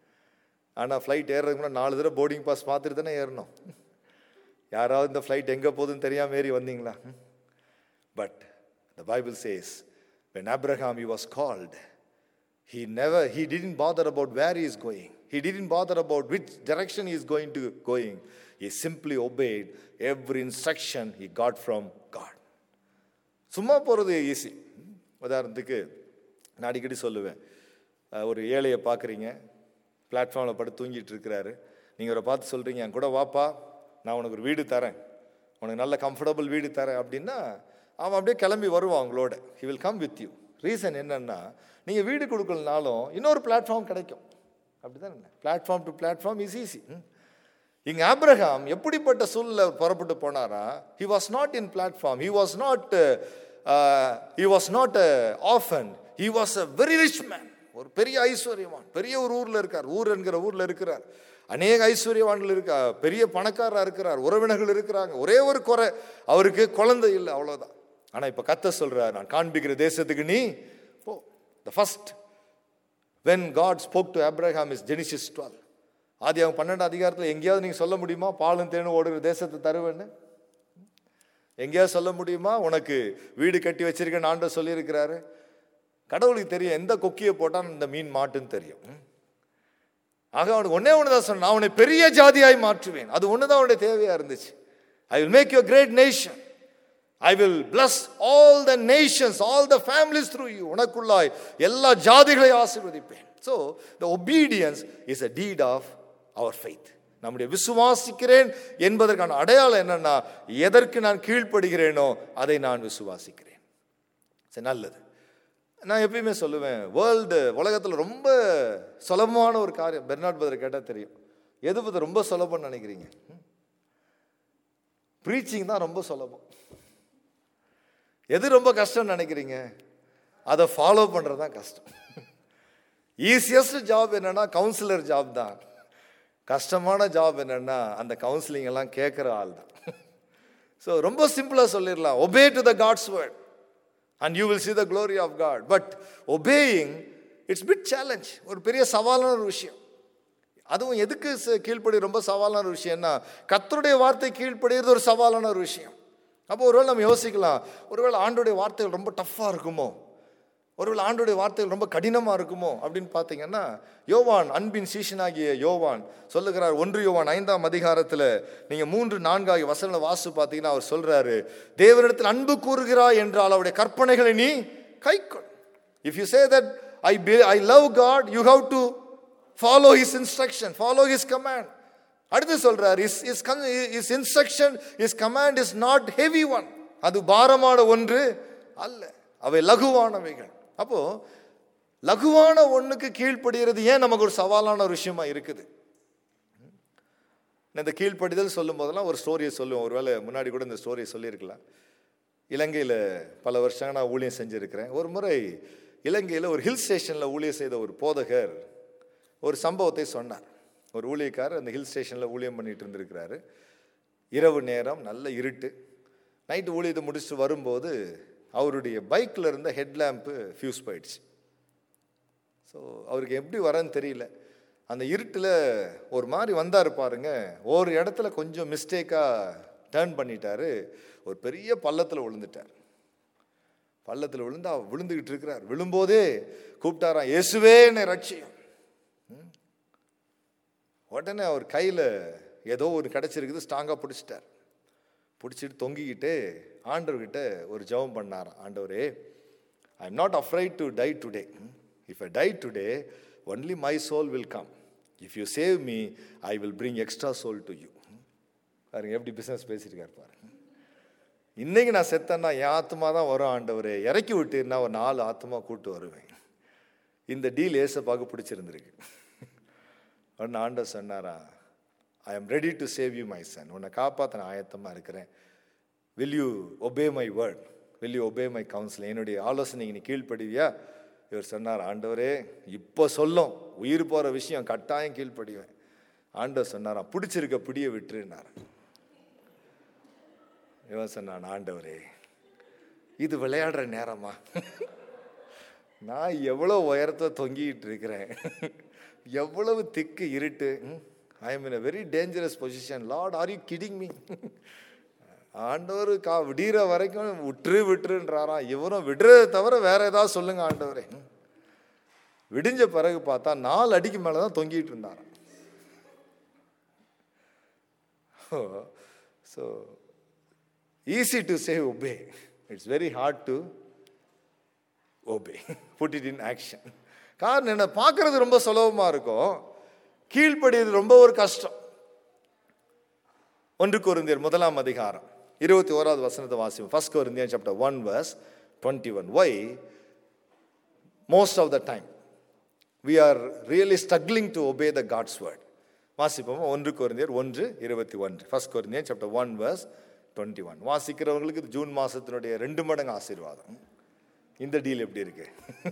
ஆனால் ஃப்ளைட் ஏறுறதுக்கு முன்னாடி நாலு தடவை போர்டிங் பாஸ் பார்த்துட்டு தானே ஏறணும் யாராவது இந்த ஃப்ளைட் எங்கே போகுதுன்னு தெரியாம ஏறி வந்தீங்களா but the Bible says when abraham he was called he never he didn't bother about where he is going he didn't bother about which direction he is going to going he simply obeyed every instruction he got from god சும்மா போகிறது easy உதாரணத்துக்கு நான் அடிக்கடி சொல்லுவேன் அஹ், ஒரு ஏழையை பார்க்குறீங்க பிளாட்ஃபார்மில் படுத்து தூங்கிட்டு இருக்கிறாரு நீங்கள் அவரை பார்த்து சொல்கிறீங்க என் கூட வாப்பா நான் உனக்கு ஒரு வீடு தரேன் உனக்கு நல்ல கம்ஃபர்டபுள் வீடு தரேன் அப்படின்னா அவன் அப்படியே கிளம்பி வருவான் உங்களோட he will come with you reason என்னன்னா நீங்கள் வீடு கொடுக்கலனாலும் இன்னொரு பிளாட்ஃபார்ம் கிடைக்கும் அப்படிதான் platform to platform is easy இங்க ஆப்ரஹாம் எப்படிப்பட்ட சூழ்நிலை புறப்பட்டு போனாரா he was not in platform he was not he was not orphan he was a very rich man ஒரு பெரிய ஐஸ்வர்யவான் பெரிய ஒரு ஊர்ல இருக்கார் ஊர் என்கிற ஊர்ல இருக்கிறார் அநேக ஐஸ்வர்யவான்கள் இருக்கா பெரிய பணக்காரரா இருக்கிறார் உறவினர்கள் இருக்கிறாங்க ஒரே ஒரு குறை அவருக்கு குழந்தை இல்லை அவ்வளவுதான் ஆனா இப்ப கத்த சொல்றார் நான் காண்பிக்கிற தேசத்துக்கு நீ போ the first when God spoke to Abraham is Genesis twelve ஆதி அவன் பன்னெண்டு அதிகாரத்தில் எங்கேயாவது நீங்கள் சொல்ல முடியுமா பாலும் தேனும் ஓடுகிற தேசத்தை தருவேன்னு எங்கேயாவது சொல்ல முடியுமா உனக்கு வீடு கட்டி வச்சிருக்கேன்னு ஆண்டவர் சொல்லியிருக்கிறாரு கடவுளுக்கு தெரியும் எந்த கொக்கியை போட்டால் இந்த மீன் மாட்டுன்னு தெரியும் ஆக அவனுக்கு ஒன்னே ஒன்று தான் சொன்ன நான் அவனை பெரிய ஜாதியாய் மாற்றுவேன் அது ஒன்று தான் அவனுடைய தேவையாக இருந்துச்சு I will make you great nation I will bless all the nations all the families through you உனக்குள்ளாய் எல்லா ஜாதிகளையும் ஆசீர்வதிப்பேன் so the obedience is a deed of our faith நம்முடைய விசுவாசிக்கிறேன் என்பதற்கான அடையாளம் என்னன்னா எதற்கு நான் கீழ்ப்படுகிறேனோ அதை நான் விசுவாசிக்கிறேன் சரி நல்லது நான் எப்பயுமே சொல்லுவேன் வேர்ல்டு உலகத்தில் ரொம்ப சுலபமான ஒரு காரியம் பெர்னாட் பதர் கேட்டால் தெரியும் எது பற்றி ரொம்ப சுலபம்னு நினைக்கிறீங்க ப்ரீச்சிங் தான் ரொம்ப சுலபம் எது ரொம்ப கஷ்டம்னு நினைக்கிறீங்க அதை ஃபாலோ பண்ணுறது தான் கஷ்டம் ஈஸியஸ்ட் ஜாப் என்னன்னா கவுன்சிலர் ஜாப் தான் கஷ்டமான ஜாப் என்னன்னா அந்த கவுன்சிலிங் எல்லாம் கேட்குற ஆள் தான் ஸோ ரொம்ப சிம்பிளாக சொல்லிடலாம் obey to the God's word and you will see the glory of God but obeying it's bit challenge ஒரு பெரிய சவாலான ஒரு விஷயம் அதுவும் எதுக்கு ச- கீழ்ப்படி ரொம்ப சவாலான ஒரு விஷயம்னா கர்த்தருடைய வார்த்தை கீழ்ப்படிகிறது ஒரு சவாலான ஒரு விஷயம் அப்போ ஒருவேளை நம்ம யோசிக்கலாம் ஒருவேளை ஆண்டுடைய வார்த்தைகள் ரொம்ப டஃப்பாக இருக்குமோ ஒருவேளை ஆண்டுடைய வார்த்தைகள் ரொம்ப கடினமாக இருக்குமோ அப்படின்னு பார்த்தீங்கன்னா யோவான் அன்பின் சீஷனாகிய யோவான் சொல்லுகிறார் ஒன்று யோவான் ஐந்தாம் அதிகாரத்தில் நீங்கள் மூன்று நான்காகிய வசனங்களை வாசு பார்த்தீங்கன்னா அவர் சொல்றாரு தேவனிடத்தில் அன்பு கூறுகிறாய் என்றால் அவருடைய கற்பனைகளை நீ கைக்கொள் if you say that I I love God you have to follow his instruction follow his command அடுத்து சொல்றார் is is is instruction is command is not heavy one அது பாரமான ஒன்று அல்ல அவை லகுவானவைகள் அப்போ லகுவான ஒண்ணுக்கு கீழ்ப்படுகிறது ஏன் நமக்கு ஒரு சவாலான ஒரு விஷயமா இருக்குது நான் இந்த கீழ்ப்படிதல் சொல்லும் போதெல்லாம் ஒரு ஸ்டோரியை சொல்லுவோம் ஒருவேளை முன்னாடி கூட இந்த ஸ்டோரியை சொல்லியிருக்கலாம் இலங்கையில் பல வருஷங்க நான் ஊழியம் செஞ்சுருக்கிறேன் ஒரு முறை இலங்கையில் ஒரு ஹில் ஸ்டேஷனில் ஊழியம் செய்த ஒரு போதகர் ஒரு சம்பவத்தை சொன்னார் ஒரு ஊழியக்காரர் அந்த ஹில் ஸ்டேஷனில் ஊழியம் பண்ணிட்டு இருந்திருக்கிறாரு இரவு நேரம் நல்ல இருட்டு நைட்டு ஊழியத்தை முடிச்சுட்டு வரும்போது அவருடைய பைக்கில் இருந்த ஹெட்லேம்ப்பு ஃபியூஸ் போயிடுச்சு ஸோ அவருக்கு எப்படி வரன்னு தெரியல அந்த இருட்டில் ஒரு மாதிரி வந்தார் பாருங்க ஒரு இடத்துல கொஞ்சம் மிஸ்டேக்காக டேர்ன் பண்ணிட்டாரு ஒரு பெரிய பள்ளத்தில் விழுந்துட்டார் பள்ளத்தில் விழுந்து அவர் விழுந்துகிட்டு இருக்கிறார் விழும்போதே கூப்பிட்டாராம் இயேசுவே என்னை ரட்சியும் ம். உடனே அவர் கையில் ஏதோ ஒரு கிடச்சிருக்குது ஸ்ட்ராங்காக பிடிச்சிட்டார் பிடிச்சிட்டு தொங்கிக்கிட்டு ஆண்டவர்கிட்ட ஒரு ஜெபம் பண்ணாராம் ஆண்டவரே I am not afraid to die today if I die today only my soul will come if you save me I will bring extra soul to you பாருங்க எப்படி பிஸ்னஸ் பேசியிருக்காரு பாருங்க இன்னைக்கு நான் செத்தேன்னா என் ஆத்மா தான் வரும் ஆண்டவரே இறக்கி விட்டுன்னா ஒரு நாலு ஆத்மா கூட்டு வருவேன் இந்த டீல் ஏசப்பாக்கு பிடிச்சிருந்திருக்கு உடனே ஆண்டவர் சொன்னாரா I am ready to save you my son உன்னை காப்பாற்ற நான் ஆயத்தமாக இருக்கிறேன் will you obey my word will you obey my counsel என்னுடைய ஆலோசனைக்கு நீ கீழ்ப்படிவியா இவர் சொன்னார் ஆண்டவரே இப்போ சொல்லும் உயிர் போகிற விஷயம் கட்டாயம் கீழ்ப்படிவேன் ஆண்டவர் சொன்னாராம் பிடிச்சிருக்க பிடிய விட்டுருன்னார் இவன் சொன்னான் ஆண்டவரே இது விளையாடுற நேரமா நான் எவ்வளோ உயரத்தை தொங்கிட்டு இருக்கிறேன் எவ்வளவு திக்கு இருட்டு I am in a very dangerous position Lord are you kidding me ஆண்டவர் கா விடிகிற வரைக்கும் விட்டுரு விட்டுருன்றாராம் இவரும் விடுறதை தவிர வேற ஏதாவது சொல்லுங்க ஆண்டவரே விடிஞ்ச பிறகு பார்த்தா நாலு அடிக்கு மேலே தான் தொங்கிட்டு இருந்தாராம் so easy to say obey it's very hard to obey put it in action காரணம் என்ன பார்க்கறது ரொம்ப சுலபமாக இருக்கும் கீழ்ப்படியது ரொம்ப ஒரு கஷ்டம் ஒன்று கொரிந்தியர் முதலாம் அதிகாரம் இருபத்தி ஓராவது வசனத்தை வாசிப்போம் first Corinthian chapter one verse twenty one why most of the time we are really struggling to obey the God's word வாசிப்போம் ஒன்று கொரிந்தியர் ஒன்று இருபத்தி ஒன்று ஃபர்ஸ்ட் கொரிந்தியர் chapter one verse twenty one வாசிக்கிறவங்களுக்கு இது ஜூன் மாதத்தினுடைய ரெண்டு மடங்கு ஆசீர்வாதம் இந்த டீல் எப்படி இருக்கு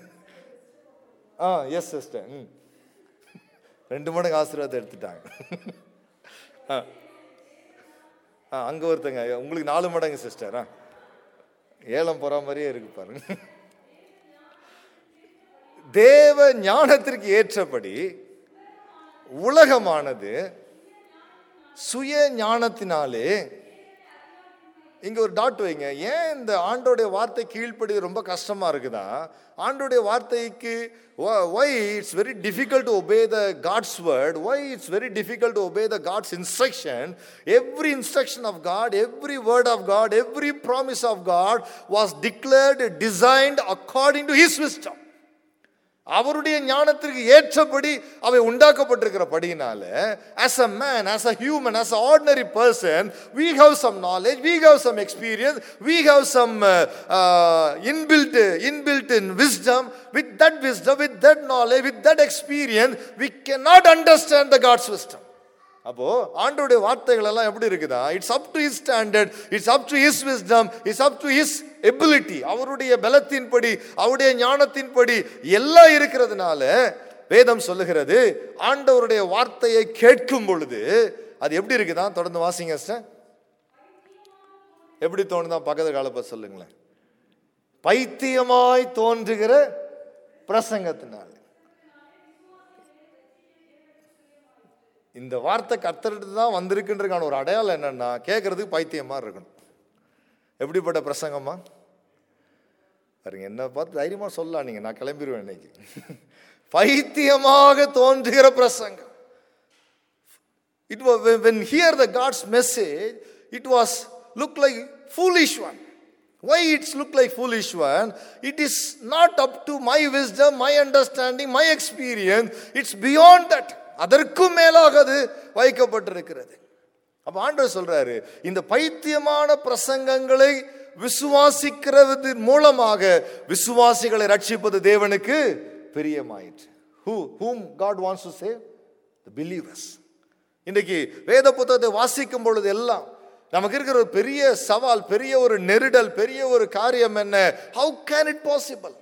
ஆ எஸ் சிஸ்டர் ம் ரெண்டு மடங்கு ஆசீர்வாதத்தை எடுத்துட்டாங்க ஆ ஆ அங்கே ஒருத்தங்க உங்களுக்கு நாலு மடங்கு சிஸ்டர் ஆ ஏலம் போகிற மாதிரியே இருக்கு பாருங்க தேவ ஞானத்திற்கு ஏற்றபடி உலகமானது சுய ஞானத்தினாலே இங்க ஒரு டாட் வைங்க ஏன் இந்த ஆண்டோடைய வார்த்தை கீழ்ப்படி ரொம்ப கஷ்டமா இருக்குதா ஆண்டோடைய வார்த்தைக்கு why it's very difficult to obey the God's word why it's very difficult to obey the God's instruction every instruction of God every word of God every promise of God was declared designed according to his wisdom அவருடைய ஞானத்திற்கு ஏற்றபடி அவை உண்டாக்கப்பட்டிருக்கிறபடியினால as a man as a human as an ordinary person we have some knowledge we have some experience we have some uh, uh, inbuilt inbuilt in wisdom with that wisdom with that knowledge with that experience we cannot understand the god's wisdom அப்போ ஆண்டோடைய வார்த்தைகள் எல்லாம் எப்படி இருக்குதா it's up to his standard it's up to his wisdom it's up to his ability அவருடைய பலத்தின்படி அவருடைய ஞானத்தின்படி எல்லாம் இருக்கிறதுனால வேதம் சொல்லுகிறது ஆண்டவருடைய வார்த்தையை கேட்கும் பொழுது அது எப்படி இருக்குதா தொடர்ந்து வாசிங்க சார் எப்படி தோணுதா பக்கத்து காலப்ப சொல்லுங்களேன் பைத்தியமாய் தோன்றுகிற பிரசங்கத்தினால் இந்த வார்த்தை கர்த்தர்கிட்ட தான் வந்திருக்குன்றதுக்கான ஒரு அடையாளம் என்னன்னா கேட்கறதுக்கு பைத்தியமா இருக்கணும் எப்படிப்பட்ட பிரசங்கமா பாருங்க என்ன பார்த்து தைரியமா சொல்லலாம் நீங்க நான் கிளம்பிடுவேன் இன்னைக்கு பைத்தியமாக தோன்றுகிற பிரசங்கம் it when hear the God's message it was look like foolish one Why it's look like foolish one? It is not up to my wisdom, my understanding, my experience. It's beyond that. அதற்கும் மேலாக அது வைக்கப்பட்டிருக்கிறது அப்ப ஆண்டவர் சொல்றாரு இந்த பைத்தியமான பிரசங்கங்களை விசுவாசிக்கிறது மூலமாக விசுவாசிகளை ரட்சிப்பது தேவனுக்கு பிரியமாயிற்று who whom God wants to save the believers இன்னைக்கு வேத புத்தகத்தை வாசிக்கும் பொழுது எல்லாம் நமக்கு இருக்கிற ஒரு பெரிய சவால் பெரிய ஒரு நெருடல் பெரிய ஒரு காரியம் என்ன how can it possible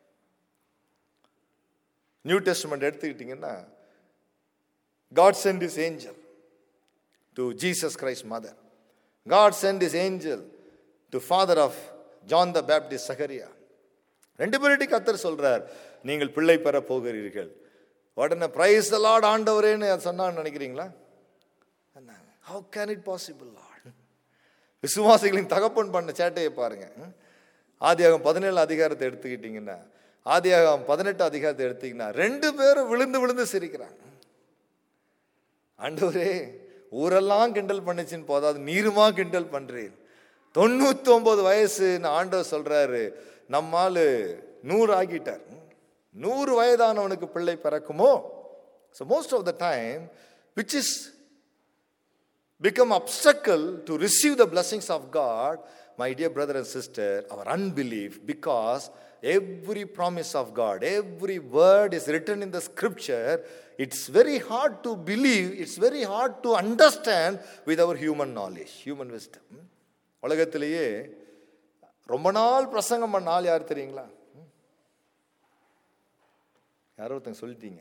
New Testament எடுத்துக்கிட்டீங்கன்னா God sent his angel to Jesus Christ mother God sent his angel to father of John the Baptist சகரியா ரெண்டு பேருட்டி கத்தர் சொல்றார் நீங்கள் பிள்ளை பெற போகிறீர்கள் உடனே பிரைஸ் த லார்ட் ஆண்டவரேன்னு சொன்னான்னு நினைக்கிறீங்களா how can it possible Lord விசுவாசிகளின் தகப்பன் பண்ண சேட்டையை பாருங்க ஆதியாகம் பதினேழு அதிகாரத்தை எடுத்துக்கிட்டீங்கன்னா ஆதியாகம் பதினெட்டு அதிகாரத்தை எடுத்தீங்கன்னா ரெண்டு பேரும் விழுந்து விழுந்து சிரிக்கிறாங்க ஆண்டவரே ஊரெல்லாம் கிண்டல் பண்ணுச்சுன்னு போதாது நீருமா கிண்டல் பண்றீர் தொண்ணூத்தி ஒன்பது வயசுன்னு ஆண்டவர் சொல்றாரு நம்மால் நூறு ஆகிட்டார் நூறு வயதானவனுக்கு பிள்ளை பிறக்குமோ so most of the time which is become obstacle to receive the blessings of God, my dear brother and sister, our unbelief, because every promise of God, every word is written in the scripture, it's very hard to believe, it's very hard to understand with our human knowledge, human wisdom. உலகத்திலேயே ரொம்ப நாள் பிரசங்கம் பண்ண ஆள் யார் தெரியுங்களா யாரோ ஒருத்தங்க சொல்லிட்டீங்க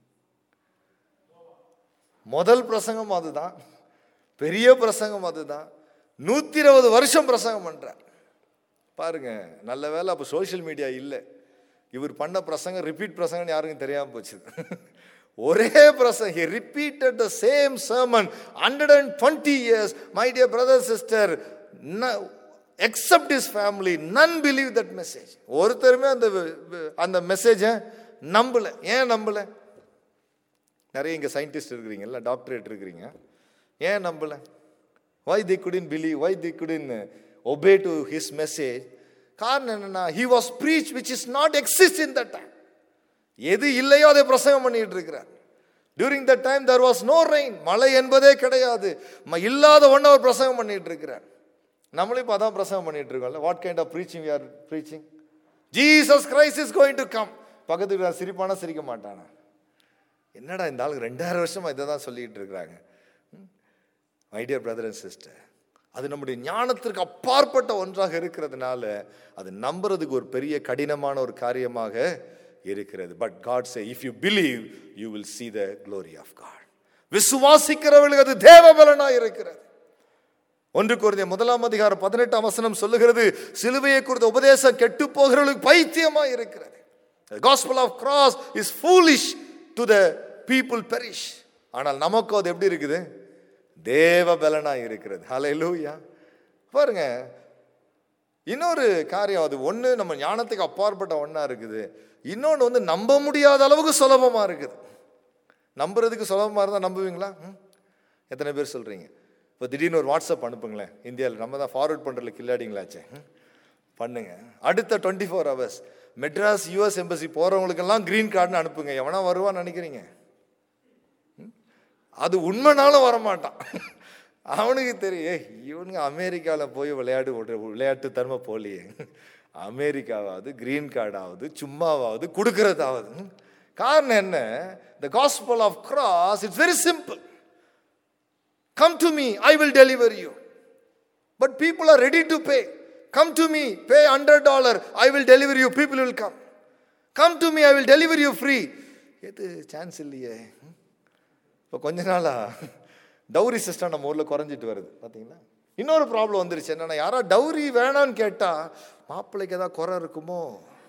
முதல் பிரசங்கம் அதுதான் பெரிய பிரசங்கம் அதுதான் நூத்தி இருபது வருஷம் பிரசங்கம் பண்றார் பாருங்க நல்ல வேலை அப்போ சோஷியல் மீடியா இல்லை இவர் பண்ண பிரசங்கம் ரிப்பீட் பிரசங்கம் யாருக்கும் தெரியாம போச்சு ஒரே பிரசங்க repeated the same sermon hundred and twenty years my dear brother sister except his family none believe that message ஒருத்தருமே அந்த அந்த மெசேஜை நம்பல ஏன் நம்பல நிறைய இங்கே சயின்டிஸ்ட் இருக்கிறீங்கல்ல டாக்டரேட் இருக்கிறீங்க ஏன் நம்பல why they couldn't believe why they couldn't obey to his message காரணம் என்னன்னா he was preach which is not exist in that time எது இல்லையோ அதை பிரசங்கம் பண்ணிட்டு இருக்கிறார் during the time there was no rain மழை என்பதே கிடையாது இல்லாத ஒன்று அவர் பிரசங்கம் பண்ணிட்டு இருக்கிறார் நம்மளும் இப்போ அதான் பிரசங்கம் பண்ணிட்டு இருக்கோம்ல what kind of preaching are preaching Jesus Christ is going to come பக்கத்து வீட்டுக்காரன் சிரிப்பானா சிரிக்க மாட்டானா என்னடா இந்த ஆளுக்கு ரெண்டாயிரம் வருஷமா இதை தான் சொல்லிட்டு இருக்கிறாங்க my dear brother and sister அது நம்முடைய ஞானத்திற்கு அப்பாற்பட்ட ஒன்றாக இருக்கிறதுனால அது நம்புறதுக்கு ஒரு பெரிய கடினமான ஒரு காரியமாக இருக்கிறது but God say if you believe you will see the glory of God விசுவாசிக்கிறவர்களுக்கு அது தேவபலனா இருக்கிறது ஒன்று குருந்திய முதலாம் அதிகாரம் பதினெட்டாம் வசனம் சொல்லுகிறது சிலுவையை குறித்த உபதேசம் கெட்டு போகிறவர்களுக்கு பைத்தியமா இருக்கிறது The gospel of cross is foolish to the people perish ஆனால் நமக்கு அது எப்படி இருக்குது தேவ பலனா இருக்கிறது ஹalleluya பாருங்க இன்னொரு காரியம் அது ஒன்று நம்ம ஞானத்துக்கு அப்பாற்பட்ட ஒன்றா இருக்குது இன்னொன்று வந்து நம்ப முடியாத அளவுக்கு சுலபமாக இருக்குது நம்புறதுக்கு சுலபமாக இருந்தால் நம்புவீங்களா ம்? எத்தனை பேர் சொல்கிறீங்க இப்போ திடீர்னு ஒரு வாட்ஸ்அப் அனுப்புங்களேன் இந்தியாவில் நம்ம தான் ஃபார்வர்ட் பண்ணுறதுல கில்லாடிங்களாச்சே ம்? பண்ணுங்க அடுத்த twenty four hours Madras US embassy போகிறவங்களுக்கெல்லாம் க்ரீன் கார்டுன்னு அனுப்புங்க எவனா வருவான்னு நினைக்கிறீங்க ம்? அது உண்மைனாலும் வரமாட்டான் அவனுக்கு தெரியும் ஏய், இவனுங்க அமெரிக்காவில் போய் விளையாடு விடுற- விளையாட்டு தன்மை போலியே அமெரிக்காவாவது க்ரீன் கார்டாவது சும்மாவாவது கொடுக்கறதாவது ம்? காரணம் என்ன the gospel of cross it's very simple come to me I will deliver you but people are ready to pay come to me pay hundred dollar I will deliver you people will come come to me I will deliver you free எது chance இல்லையே இப்போ கொஞ்ச நாளா dowry system நம்ம ஊரில் குறைஞ்சிட்டு வருது பார்த்தீங்களா இன்னொரு ப்ராப்ளம் வந்துருச்சு என்னன்னா யாரா டவுரி வேணான்னு கேட்டா மாப்பிள்ளைக்கு ஏதாவது குறை இருக்குமோ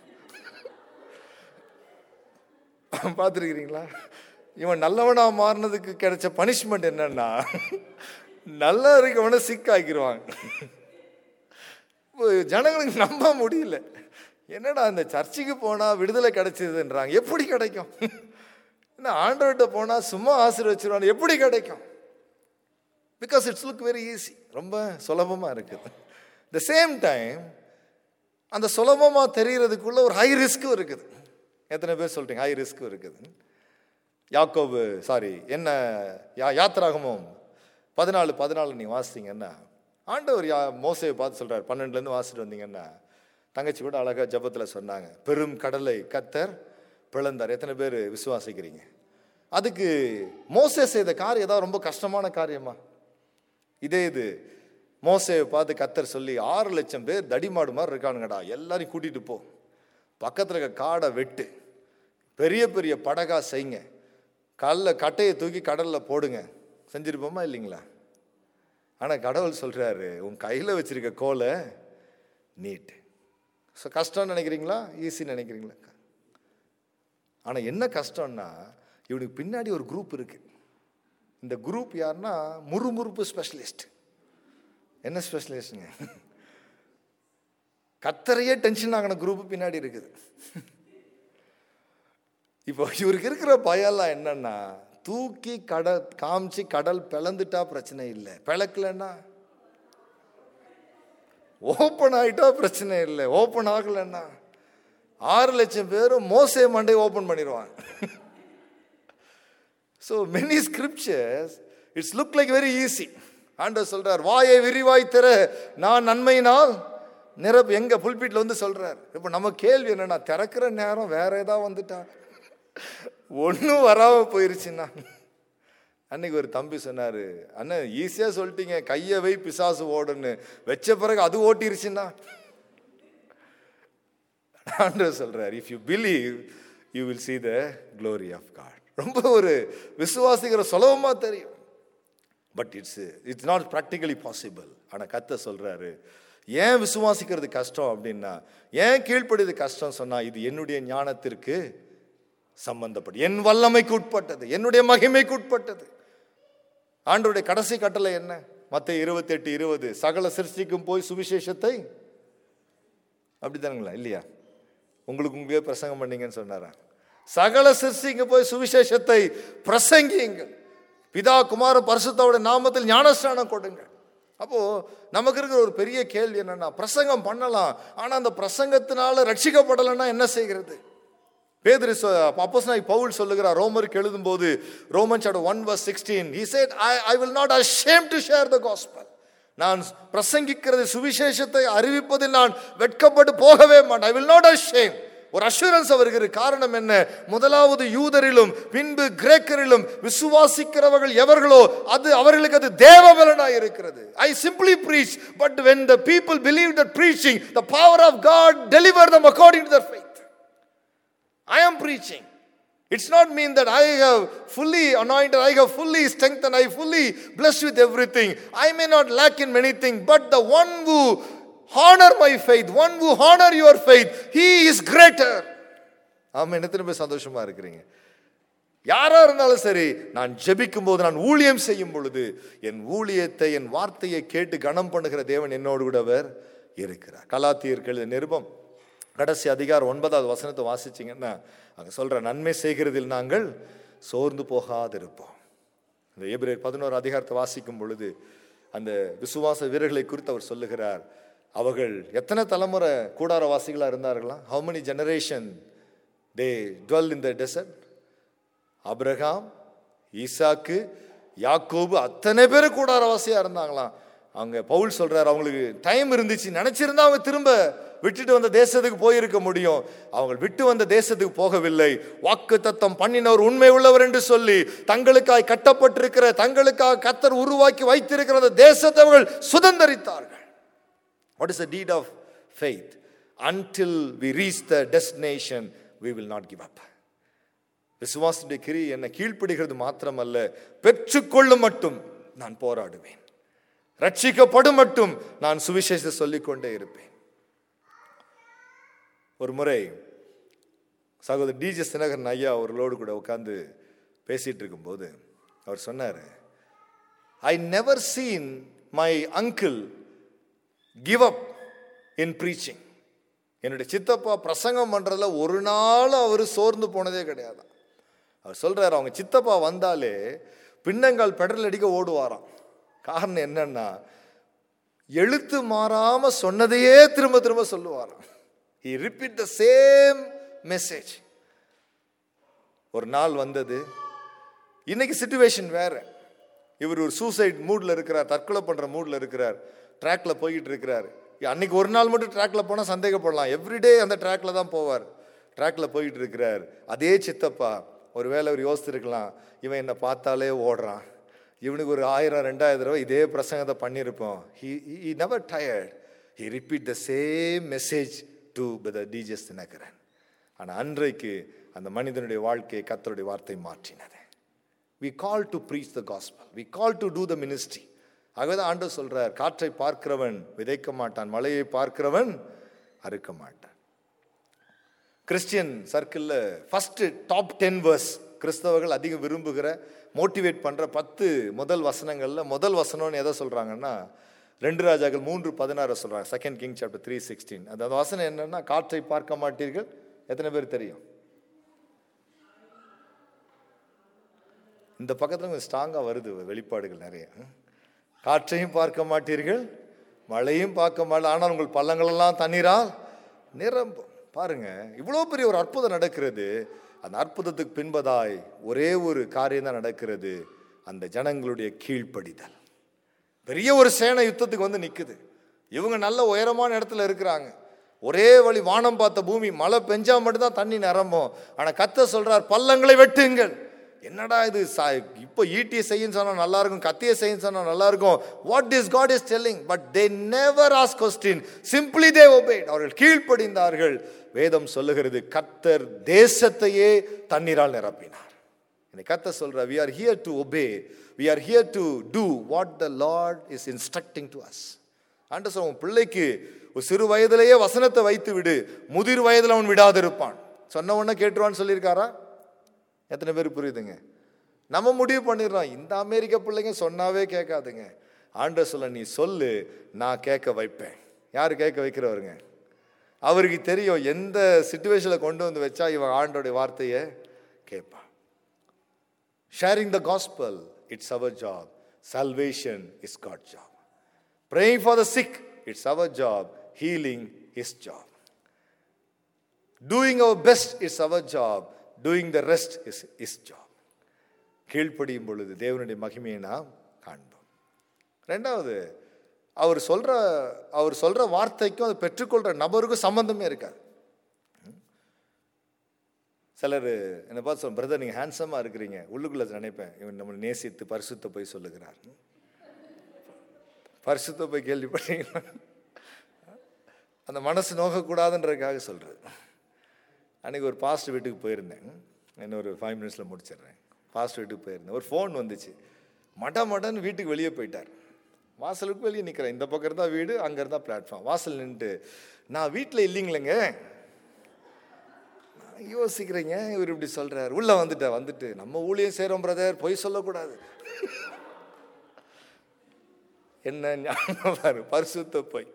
பார்த்துருக்கிறீங்களா இவன் நல்லவனா மாறினதுக்கு கிடைச்ச பனிஷ்மெண்ட் என்னன்னா நல்லா இருக்கவனை சிக்காக்கிடுவாங்க இப்போ ஜனங்களுக்கு நம்ப முடியல என்னடா இந்த சர்ச்சுக்கு போனால் விடுதலை கிடைச்சதுன்றாங்க எப்படி கிடைக்கும் என்ன ஆண்டவர்கிட்ட போனால் சும்மா ஆசீர்வச்சிருவாங்க எப்படி கிடைக்கும் because it's look very easy ரொம்ப சுலபமாக இருக்குது த சேம் டைம் அந்த சுலபமாக தெரிகிறதுக்குள்ள ஒரு ஹை ரிஸ்க்கும் இருக்குது எத்தனை பேர் சொல்கிறீங்க ஹை ரிஸ்க்கும் இருக்குது யாக்கோபு சாரி என்ன யா யாத்திராகமும் பதினாலு பதினாலு நீங்கள் வாசித்தீங்கன்னா ஆண்டவர் யா மோசையை பார்த்து சொல்கிறார் பன்னெண்டுலேருந்து வாசிட்டு வந்தீங்கன்னா தங்கச்சி கூட அழகாக ஜபத்தில் சொன்னாங்க பெரும் கடலை கத்தர் பிளந்தார் எத்தனை பேர் விசுவாசிக்கிறீங்க அதுக்கு மோசே செய்த காரியம் ஏதாவது ரொம்ப கஷ்டமான காரியமா இதே இது மோசையை பார்த்து கத்தர் சொல்லி ஆறு லட்சம் பேர் தடிமாடு மாதிரி இருக்கானுங்கடா எல்லாரையும் கூட்டிகிட்டு போ பக்கத்தில் இருக்க காடை வெட்டு பெரிய பெரிய படகா செய்யுங்க கல்ல கட்டையை தூக்கி கடலில் போடுங்க செஞ்சிருப்போமா இல்லைங்களா ஆனால் கடவுள் சொல்கிறாரு உன் கையில் வச்சிருக்க கோலை நீட் ஸோ கஷ்டம்னு நினைக்கிறீங்களா ஈஸின்னு நினைக்கிறீங்களா ஆனால் என்ன கஷ்டம்னா இவனுக்கு பின்னாடி ஒரு குரூப் இருக்கு இந்த குரூப் யாருன்னா முறுமுறுப்பு ஸ்பெஷலிஸ்ட் என்ன ஸ்பெஷலிஸ்ட்டுங்க கத்தரையே டென்ஷன் ஆகின குரூப் பின்னாடி இருக்குது இப்போ இவருக்கு இருக்கிற பயம்லாம் என்னன்னா தூக்கி கடல் காமிச்சு கடல் பிளந்துட்டா பிரச்சனை இல்லை பிளக்கலன்னா ஓப்பன் ஆயிட்டா பிரச்சனை இல்லை ஓப்பன் ஆகலைன்னா ஆறு லட்சம் பேரும் மோசே மண்டே ஓப்பன் பண்ணிடுவாங்க so many scriptures it's look like very easy ஆண்டவர் சொல்றார் வாயை விரிவாய் திற நான் நன்மையினால் நிரப்பு எங்க புல்பீட்டில் வந்து சொல்றார் இப்போ நம்ம கேள்வி என்னன்னா திறக்கிற நேரம் வேற ஏதாவது வந்துட்டா ஒன்றும் வராம போயிருச்சுன்னா அன்னைக்கு ஒரு தம்பி சொன்னாரு அண்ணன் ஈஸியாக சொல்லிட்டீங்க கையை வை பிசாசு ஓடுன்னு வச்ச பிறகு அது ஓட்டிருச்சுன்னா ஆண்டவர் சொல்றார் if you believe you will see the glory of God ரொம்ப ஒரு விசுவாசிக்கிற சுலபமா தெரியும் but it's it's not practically possible ஆனால் கத்த சொல்றாரு ஏன் விசுவாசிக்கிறது கஷ்டம் அப்படின்னா ஏன் கீழ்ப்படிது கஷ்டம் சொன்னா இது என்னுடைய ஞானத்திற்கு சம்பந்தப்பட்டு என் வல்லமைக்கு உட்பட்டது என்னுடைய மகிமைக்கு உட்பட்டது ஆண்டவருடைய கடைசி கட்டளை என்ன மத்த இருபத்தி எட்டு இருபது சகல சிருஷ்டிக்கும் போய் சுவிசேஷத்தை அப்படித்தானுங்களா இல்லையா உங்களுக்கு உங்களே பிரசங்கம் பண்ணீங்கன்னு சொன்னாரா சகல சிருஷ்டிக்கு போய் சுவிசேஷத்தை பிரசங்கியுங்கள் பிதா குமார பரிசுத்தாவுடைய நாமத்தில் ஞானஸ்நானம் கொடுங்க அப்போ நமக்கு இருக்கிற ஒரு பெரிய கேள்வி என்னன்னா பிரசங்கம் பண்ணலாம் ஆனா அந்த பிரசங்கத்தினால ரட்சிக்கப்படலைன்னா என்ன செய்கிறது பேதுரு அப்போஸ்தலனாகிய பவுல் சொல்லுகிறார் ரோமருக்கு எழுதும்போது Roman chapter one verse sixteen he said i i will not ashamed to share the gospel நான் பிரசங்கிக்கிறது சுவிசேஷத்தை அறிவிப்பதில் நான் வெட்கப்பட்டு போகவே மாட்டேன் ஐ வில் நாட் ashamed ஒரு அஷூரன்ஸ் அவருக்கு காரணம் என்ன முதலாவது யூதரிலும் பின்பு கிரேக்கரிலும் விசுவாசிக்கிறவர்கள் எவர்களோ அது அவர்களுக்கு அது தேவபலனாய் இருக்கிறது I simply preach but when the people believe that preaching the power of god deliver them according to their faith i am preaching it's not mean that i have fully anointed i have fully strengthened i fully blessed with everything i may not lack in many things but the one who honor my faith one who honor your faith he is greater ஆமாம் எத்தனை பேர் சந்தோஷமா இருக்கிறீங்க யாரா இருந்தாலும் சரி நான் ஜெபிக்கும் போது நான் ஊழியம் செய்யும் பொழுது என் ஊழியத்தை என் வார்த்தையை கேட்டு கனம் பண்ணுகிற தேவன் என்னோடு கூட அவர் இருக்கிறார் கலாத்தியருக்கு எழுதிய நிருபம் கடைசி அதிகாரம் ஒன்பதாவது வசனத்தை வாசிச்சிங்கன்னா அங்கே சொல்ற நன்மை செய்கிறதில் நாங்கள் சோர்ந்து போகாதிருப்போம் இந்த ஏப்ரல் பதினோரு அதிகாரத்தை வாசிக்கும் பொழுது அந்த விசுவாச வீரர்களை குறித்து அவர் சொல்லுகிறார் அவர்கள் எத்தனை தலைமுறை கூடாரவாசிகளாக இருந்தார்களா how many generation they dwell in the desert Abraham ஈசாக்கு யாக்கோபு அத்தனை பேர் கூடாரவாசியாக இருந்தாங்களாம் அவங்க பவுல் சொல்றாரு அவங்களுக்கு டைம் இருந்துச்சு நினைச்சிருந்தா அவங்க திரும்ப விட்டுட்டு வந்த தேசத்துக்கு போயிருக்க முடியும் அவங்க விட்டு வந்த தேசத்துக்கு போகவில்லை வாக்கு தத்தம் பண்ணினவர் உண்மை உள்ளவர் என்று சொல்லி தங்களுக்காய் கட்டப்பட்டிருக்கிற தங்களுக்காக கத்தர் உருவாக்கி வைத்திருக்கிற அந்த தேசத்தை அவர்கள் சுதந்தரித்தார்கள் what is the deed of faith until we reach the destination we will not give up விசுவாசத்துடைய கிரி என்னை கீழ்ப்படுகிறது மாத்திரமல்ல பெற்றுக்கொள்ளும் மட்டும் நான் போராடுவேன் ரட்சிக்கப்படும் மட்டும் நான் சுவிசேஷத்தை சொல்லிக்கொண்டே இருப்பேன் ஒரு முறை சகோதரர் டிஜே தினகரன் ஐயா அவர்களோடு கூட உட்காந்து பேசிட்டு இருக்கும்போது அவர் சொன்னார் I never seen my uncle give up in preaching என்னுடைய சித்தப்பா பிரசங்கம் பண்ணுறதுல ஒரு நாள் அவர் சோர்ந்து போனதே கிடையாது அவர் சொல்றாரு அவங்க சித்தப்பா வந்தாலே பின்னங்கால் பெடல் அடிக்க ஓடுவாராம் காரணம் என்னன்னா எழுத்து மாறாம சொன்னதையே திரும்ப திரும்ப சொல்லுவாராம் he repeat the same message ஒரு நாள் வந்தது இன்னைக்கு சுச்சுவேஷன் வேற இவர் ஒரு சூசைட் மூட்ல இருக்கிறார் தற்கொலை பண்ற மூட்ல இருக்கிறார் ட்ராக்ல போய்கிட்டு இருக்கிறார் அன்னைக்கு ஒரு நாள் மட்டும் ட்ராக்ல போனா சந்தேகப்படலாம் எவ்ரிடே அந்த ட்ராக்ல தான் போவார் ட்ராக்ல போயிட்டு இருக்கிறார் அதே சித்தப்பா ஒருவேளை அவர் யோசிச்சிருக்கலாம் இவன் என்னை பார்த்தாலே ஓடுறான் இவனுக்கு ஒரு ஆயிரம் ரெண்டாயிரம் தடவை இதே பிரசங்கத்தை பண்ணியிருப்போம் he he never tired he repeat the same message to the DGS Dhinakaran ஆனால் அன்றைக்கு அந்த மனிதனுடைய வாழ்க்கையை கத்தருடைய வார்த்தை மாற்றினது we call to preach the gospel we call to do the ministry ஆகவே ஆண்டு சொல்றார் காற்றை பார்க்கிறவன் விதைக்க மாட்டான் மலையை பார்க்கிறவன் அறுக்க மாட்டான் கிறிஸ்டியன் சர்க்கிளில் ஃபர்ஸ்ட் டாப் டென் வர்ஸ் கிறிஸ்தவர்கள் அதிகம் விரும்புகிற மோட்டிவேட் பண்ணுற பத்து முதல் வசனங்களில் முதல் வசனம்னு எதை சொல்கிறாங்கன்னா ரெண்டு ராஜாக்கள் மூன்று பதினாறு சொல்கிறாங்க second king chapter three sixteen அந்த வசனம் என்னன்னா காற்றை பார்க்க மாட்டீர்கள் எத்தனை பேர் தெரியும் இந்த பக்கத்தில் கொஞ்சம் ஸ்ட்ராங்காக வருது வெளிப்பாடுகள் நிறைய காற்றையும் பார்க்க மாட்டீர்கள் மழையும் பார்க்க மாட்டேன் ஆனால் உங்கள் பள்ளங்களெல்லாம் தண்ணீரால் நிரம்பும் பாருங்க இவ்வளோ பெரிய ஒரு அற்புதம் நடக்கிறது அந்த அற்புதத்துக்கு பின்பதாய் ஒரே ஒரு காரியம் தான் நடக்கிறது அந்த ஜனங்களுடைய கீழ்ப்படிதல் பெரிய ஒரு சேனை யுத்தத்துக்கு வந்து நிற்குது இவங்க நல்ல உயரமான இடத்துல இருக்கிறாங்க ஒரே வழி வானம் பார்த்த பூமி மழை பெஞ்சா மட்டும்தான் தண்ணி நிரம்பும் ஆனால் கத்த சொல்றார் பள்ளங்களை வெட்டுங்கள் என்னடா இது இப்போ ஈட்டியை செய்யும் சொன்னால் நல்லா இருக்கும் கத்தியை செய்யும் சொன்னால் நல்லா இருக்கும் what is God is telling but they never ask question simply they obeyed அவர்கள் கீழ்ப்படிந்தார்கள் வேதம் சொல்லுகிறது கத்தர் தேசத்தையே தண்ணீரால் நிரப்பினார் இந்த கத்த சொல்ற we are here to obey we are here to do what the Lord is instructing to us ஆண்டு சொல்லுவோம் பிள்ளைக்கு ஒரு சிறு வயதிலேயே வசனத்தை வைத்து விடு முதிர் வயதில் அவன் விடாதிருப்பான் சொன்ன உடனே கேட்டுருவான்னு சொல்லியிருக்காரா எத்தனை பேர் புரியுதுங்க நம்ம முடிவு பண்ணிடுறோம் இந்த அமெரிக்க பிள்ளைங்க சொன்னாவே கேட்காதுங்க ஆண்ட சொல்ல நீ சொல்லு நான் கேட்க வைப்பேன் யார் கேட்க வைக்கிறவருங்க அவருக்கு தெரியும் எந்த சுச்சுவேஷனில் கொண்டு வந்து வச்சா இவன் ஆண்டோடைய வார்த்தையை கேட்பான் sharing the gospel it's our job salvation is God job praying for the sick it's our job healing is job doing our best it's our job doing the rest is is job கீழ்ப்படியும் பொழுது தேவனுடைய மகிமையை நாம் காண்போம் ரெண்டாவது அவர் சொல்ற அவர் சொல்ற வார்த்தைக்கும் அதை பெற்றுக்கொள்ற நபருக்கும் சம்பந்தமே இருக்காது சிலர் என்னை பார்த்து சொல்ல பிரதர் நீங்கள் ஹேண்ட்ஸமாக இருக்கிறீங்க உள்ளுக்குள்ளே நினைப்பேன் இவன் நம்மளை நேசித்து பரிசுத்த போய் சொல்லுகிறார் பரிசுத்த போய் கேள்விப்பட்டீங்களா அந்த மனசு நோகக்கூடாதுன்றதுக்காக சொல்கிறது அன்றைக்கி ஒரு பாஸ்ட் வீட்டுக்கு போயிருந்தேன் இன்னும் ஒரு ஃபைவ் மினிட்ஸில் முடிச்சிடுறேன் பாஸ்ட் வீட்டுக்கு போயிருந்தேன் ஒரு ஃபோன் வந்துச்சு மட மடன்னு வீட்டுக்கு வெளியே போயிட்டார் வாசலுக்கு வெளியே நிற்கிறேன் இந்த பக்கம் இருந்தால் வீடு அங்கே இருந்தால் பிளாட்ஃபார்ம் வாசல் நின்றுட்டு நான் வீட்டில் இல்லைங்களேங்க நான் யோசிக்கிறேங்க இவர் இப்படி சொல்கிறார் உள்ளே வந்துட்டேன் வந்துட்டு நம்ம ஊழியம் செய்கிறோம் பிரதர் பொய் சொல்லக்கூடாது என்ன ஞாபகம் பாரு பரிசுத்த பொய்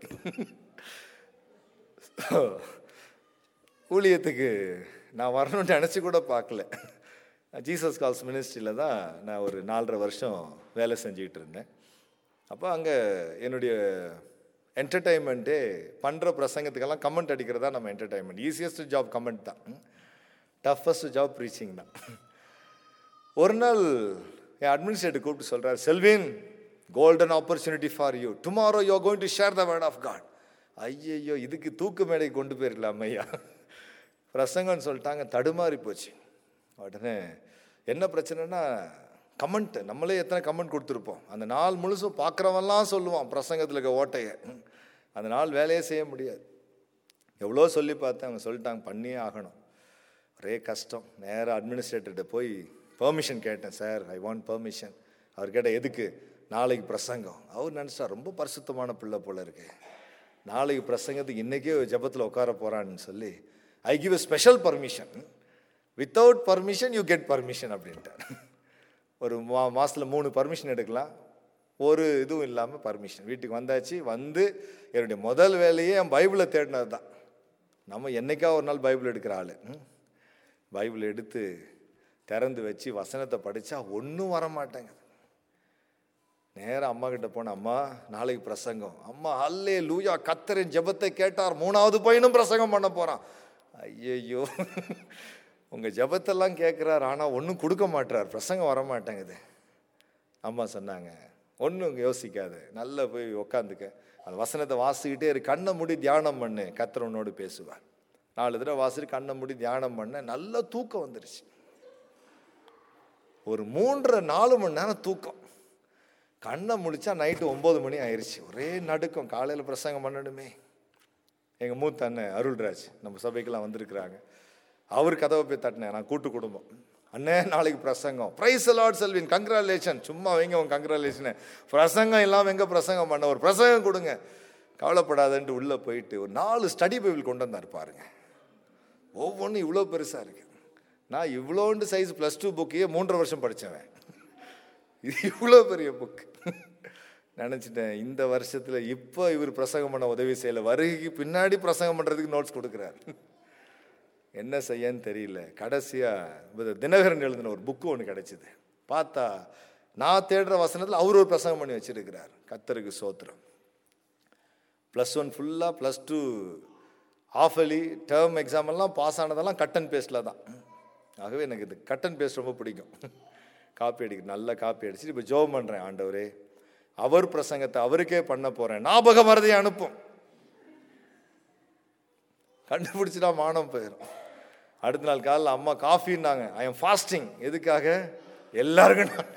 ஊழியத்துக்கு நான் வரணும்னு நினச்சி கூட பார்க்கல ஜீசஸ் கால்ஸ் மினிஸ்ட்ரியில் தான் நான் ஒரு நாலரை வருஷம் வேலை செஞ்சுக்கிட்டு இருந்தேன் அப்போ அங்கே என்னுடைய என்டர்டைன்மெண்ட்டே பண்ணுற பிரசங்கத்துக்கெல்லாம் கமெண்ட் அடிக்கிறதா நம்ம என்டர்டைன்மெண்ட் ஈஸியஸ்ட் ஜாப் கமெண்ட் தான் டஃபஸ்ட் ஜாப் ப்ரீச்சிங் தான் ஒரு நாள் என் அட்மினிஸ்ட்ரேட்டர் கூப்பிட்டு சொல்கிறார் Selvin golden opportunity for you tomorrow you going to share the word of God ஐயையோ இதுக்கு தூக்கு மேடை கொண்டு போயிருக்கலாம் ஐயா பிரசங்கம்னு சொல்லிட்டாங்க தடுமாறி போச்சு உடனே என்ன பிரச்சனைனா கமெண்ட் நம்மளே எத்தனை கமெண்ட் கொடுத்துருப்போம் அந்த நாள் முழுசும் பார்க்குறவன்லாம் சொல்லுவான் பிரசங்கத்தில் இருக்க ஓட்டையை அந்த நாள் வேலையே செய்ய முடியாது எவ்வளோ சொல்லி பார்த்தேன் அவங்க சொல்லிட்டாங்க பண்ணியே ஆகணும் ஒரே கஷ்டம் நேராக அட்மினிஸ்ட்ரேட்டர்கிட்ட போய் பெர்மிஷன் கேட்டேன் சார் ஐ வாண்ட் பெர்மிஷன் அவர் கேட்ட எதுக்கு நாளைக்கு பிரசங்கம் அவர் நினச்சா ரொம்ப பரிசுத்தமான பிள்ளை போல இருக்கு நாளைக்கு பிரசங்கத்துக்கு இன்றைக்கே ஜபத்தில் உட்கார போகிறான்னு சொல்லி I give a special permission without permission you get permission அப்படின்ட்டார் ஒரு மா மாதத்தில் மூணு பர்மிஷன் எடுக்கலாம் ஒரு இதுவும் இல்லாமல் பர்மிஷன் வீட்டுக்கு வந்தாச்சு வந்து என்னுடைய முதல் வேலையே என் பைபிளை தேடினது தான் நம்ம என்னைக்கா ஒரு நாள் பைபிள் எடுக்கிற ஆள் பைபிள் எடுத்து திறந்து வச்சு வசனத்தை படித்தா ஒன்றும் வர மாட்டேங்குது நேராக அம்மா கிட்ட போன அம்மா நாளைக்கு பிரசங்கம் அம்மா அல்லே லூயா கத்தரின் ஜெபத்தை கேட்டார் மூணாவது பையனும் பிரசங்கம் பண்ண போகிறான் ஐயையோ உங்கள் ஜெபத்தெல்லாம் கேட்குறாரு ஆனால் ஒன்றும் கொடுக்க மாட்டுறார் பிரசங்கம் வர மாட்டேங்குது அம்மா சொன்னாங்க ஒன்றும் யோசிக்காது நல்லா போய் உக்காந்துக்க அந்த வசனத்தை வாசிக்கிட்டே இரு கண்ணை மூடி தியானம் பண்ணு கத்திரவனோடு பேசுவார் நாலு தடவை வாசிட்டு கண்ணை மூடி தியானம் பண்ண நல்ல தூக்கம் வந்துருச்சு ஒரு மூன்றரை நாலு மணி நேரம் தூக்கம் கண்ணை முடிச்சா நைட்டு ஒம்பது மணி ஆயிடுச்சு ஒரே நடுக்கம் காலையில் பிரசங்கம் பண்ணணுமே எங்கள் மூத்த அண்ணன் அருள்ராஜ் நம்ம சபைக்கெல்லாம் வந்திருக்கிறாங்க அவர் கதவை போய் தட்டினேன் நான் கூட்டு குடும்பம் அண்ணே நாளைக்கு பிரசங்கம் பிரைஸ் லார்ட் செல்வின் கங்க்ராலேஷன் சும்மா வைங்க உங்க கங்க்ராலேஷனு பிரசங்கம் இல்லாமல் எங்கே பிரசங்கம் பண்ண ஒரு பிரசங்கம் கொடுங்க கவலைப்படாதன்ட்டு உள்ளே போயிட்டு ஒரு நாலு ஸ்டடி பைபிள் கொண்டு வந்தார் பாருங்க ஒவ்வொன்றும் இவ்வளோ பெருசாக இருக்கு நான் இவ்வளோண்டு சைஸ் ப்ளஸ் டூ புக்கையே மூன்றரை வருஷம் படித்தவன் இது இவ்வளோ பெரிய புக் நினச்சிட்டேன் இந்த வருஷத்தில் இப்போ இவர் பிரசங்கம் பண்ண உதவி செய்யலை வருகைக்கு பின்னாடி பிரசங்கம் பண்ணுறதுக்கு நோட்ஸ் கொடுக்குறாரு என்ன செய்யன்னு தெரியல கடைசியாக தினகரன் எழுதின ஒரு புக்கு ஒன்று கிடைச்சிது பார்த்தா நான் தேடுற வசனத்தில் அவர் ஒரு பிரசங்கம் பண்ணி வச்சிருக்கிறார் கத்தருக்கு சோத்திரம் ப்ளஸ் ஒன் ஃபுல்லாக plus two half yearly term exam எல்லாம் பாஸ் ஆனதெல்லாம் கட் அண்ட் பேஸ்டில் தான் ஆகவே எனக்கு இது கட் அண்ட் பேஸ்ட் ரொம்ப பிடிக்கும் காப்பி அடிக்க நல்லா காப்பி அடிச்சுட்டு இப்போ ஜோம் பண்ணுறேன் ஆண்டவரே அவர் பிரசங்கத்தை அவருக்கே பண்ண போகிறேன் ஞாபகம் வரதையை அனுப்பும் கண்டுபிடிச்சிட்டா மானம் போயிடும் அடுத்த நாள் காலையில் அம்மா காஃபின்னாங்க ஐ எம் ஃபாஸ்டிங் எதுக்காக எல்லாருக்கும் நான்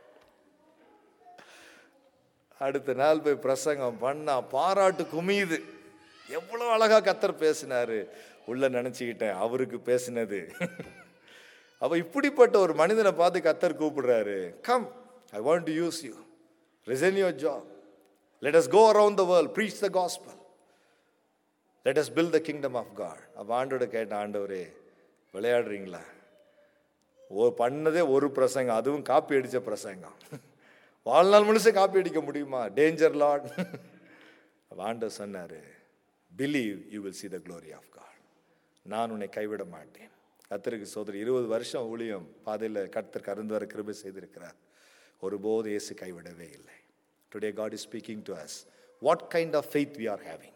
அடுத்த நாள் போய் பிரசங்கம் பண்ணா பாராட்டு குமியுது எவ்வளோ அழகா கத்தர் பேசினாரு உள்ள நினச்சிக்கிட்டேன் அவருக்கு பேசினது அப்போ இப்படிப்பட்ட ஒரு மனிதனை பார்த்து கத்தர் கூப்பிடுறாரு come I want to use you resign your job let us go around the world preach the gospel let us build the kingdom of God அப்போ ஆண்டோட கேட்ட ஆண்டவரே விளையாடுறீங்களா ஓ பண்ணதே ஒரு பிரசங்கம் அதுவும் காப்பி அடித்த பிரசங்கம் வாழ்நாள் முழுசு காப்பி அடிக்க முடியுமா டேஞ்சர் லாட் ஆண்டவர் சொன்னார் believe you will see the glory of God நான் உன்னை கைவிட மாட்டேன் கத்தருக்கு சோதரி இருபது வருஷம் ஊழியம் பாதையில் கர்த்தர் கருந்து வர கிருபை செய்திருக்கிறார் ஒருபோது இயேசு கைவிடவே இல்லை today God is speaking to us what kind of faith we are having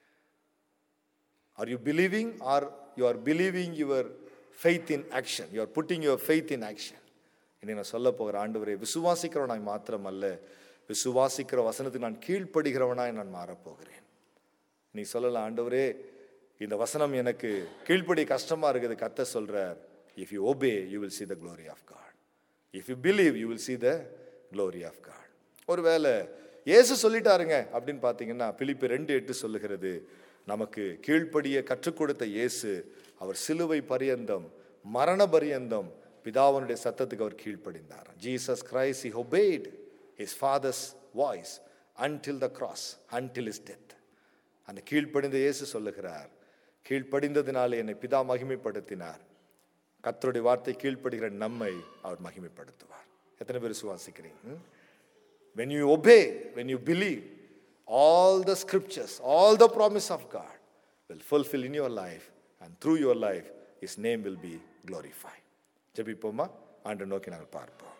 Are you believing or you are believing your faith in action? You are putting your faith in action. இன்னைக்கு நான் சொல்ல போகிற ஆண்டவரே விசுவாசிக்கிறவனாய் மாத்திரம் அல்ல விசுவாசிக்கிற வசனத்துக்கு நான் கீழ்ப்படுகிறவனாய் நான் மாறப்போகிறேன் நீ சொல்லலாம் ஆண்டவரே இந்த வசனம் எனக்கு கீழ்ப்படி கஷ்டமா இருக்குது கத்த சொல்றார் If you obey, you will see the glory of God. If you believe, you will see the glory of God. ஒருவேளை இயேசு சொல்லிட்டாருங்க அப்படின்னு பார்த்தீங்கன்னா பிலிப்பு ரெண்டு எட்டு சொல்லுகிறது நமக்கு கீழ்ப்படிய கற்றுக் கொடுத்த இயேசு அவர் சிலுவை பரியந்தம் மரண பரியந்தம் பிதாவனுடைய சத்தத்துக்கு அவர் கீழ்ப்படிந்தார் Jesus Christ he obeyed his father's voice until the cross until his death அந்த கீழ்ப்படிந்த இயேசு சொல்லுகிறார் கீழ்ப்படிந்ததினாலே என்னை பிதா மகிமைப்படுத்தினார் கர்த்தருடைய வார்த்தை கீழ்ப்படுகிற நம்மை அவர் மகிமைப்படுத்துவார் எத்தனை பேர் சுவாசிக்கிறீங்க ம்? when you obey when you believe all the scriptures all the promise of god will fulfill in your life and through your life his name will be glorified ஜெபிப்போமா ஆண்டு நோக்கி நாங்கள் பார்ப்போம்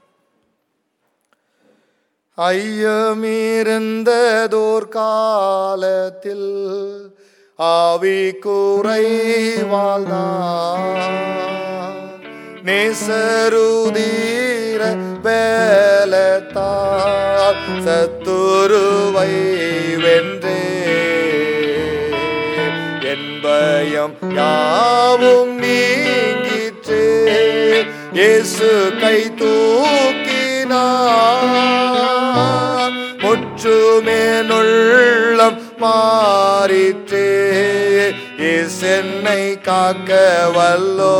ஐயமிருந்ததோர் காலத்தில் ஆவி குறைவாழ்ந்தான் நேசருதீர வேலத்தால் சத்துருவை வென்றே என் பயம் யாவும் நீங்கிற்றே இயேசு கை தூக்கினார் முற்றுமேனுள்ளம் மாறிற்றே இசென்னை காக்க வல்லோ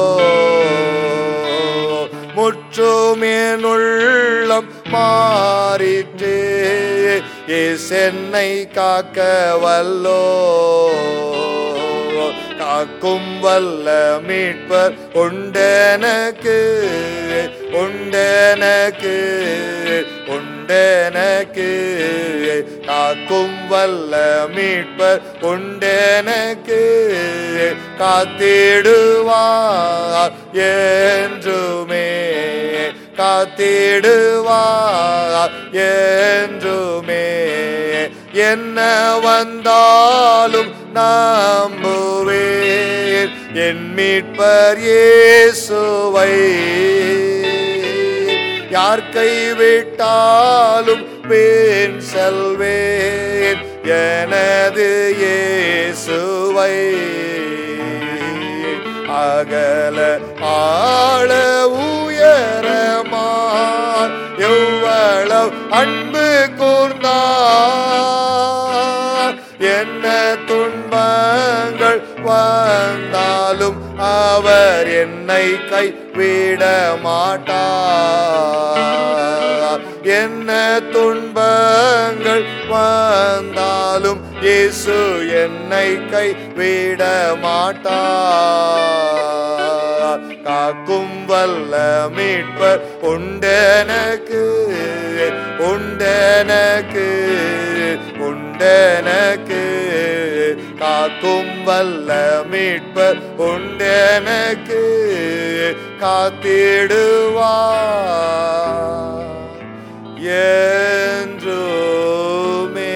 முற்றுமேனுள்ளம் மாறிற்றே இசென்னை காக்க வல்லோ காக்கும் வல்ல மீட்பர் உண்டனக்கு உண்டனக்கு உண்டனக்கு காக்கும் வல்ல மீட்பர் உண்டனக்கு காத்திடுவார் என்றுமே காத்திடுவார் என்றுமே என்ன வந்தாலும் நம்புவேன் என் மீட்பர் இயேசுவை யார் கைவிட்டாலும் வேன் செல்வேன் எனது இயேசுவை அகல ஆழ உயரமா எவ்வளவு அன்பு கூர்ந்தார் என்ன துன்பங்கள் வந்தாலும் அவர் என்னை கைவிட மாட்டார் என்ன துன்பங்கள் வந்தாலும் இயேசு என்னை கைவிட மாட்டார் காக்கும் வல்ல மீட்பர் உண்டனக்கு உண்டனக்கு உண்டனக்கு காக்கும் வல்ல மீட்பர் உண்டனக்கு காத்திடுவார் என்றுமே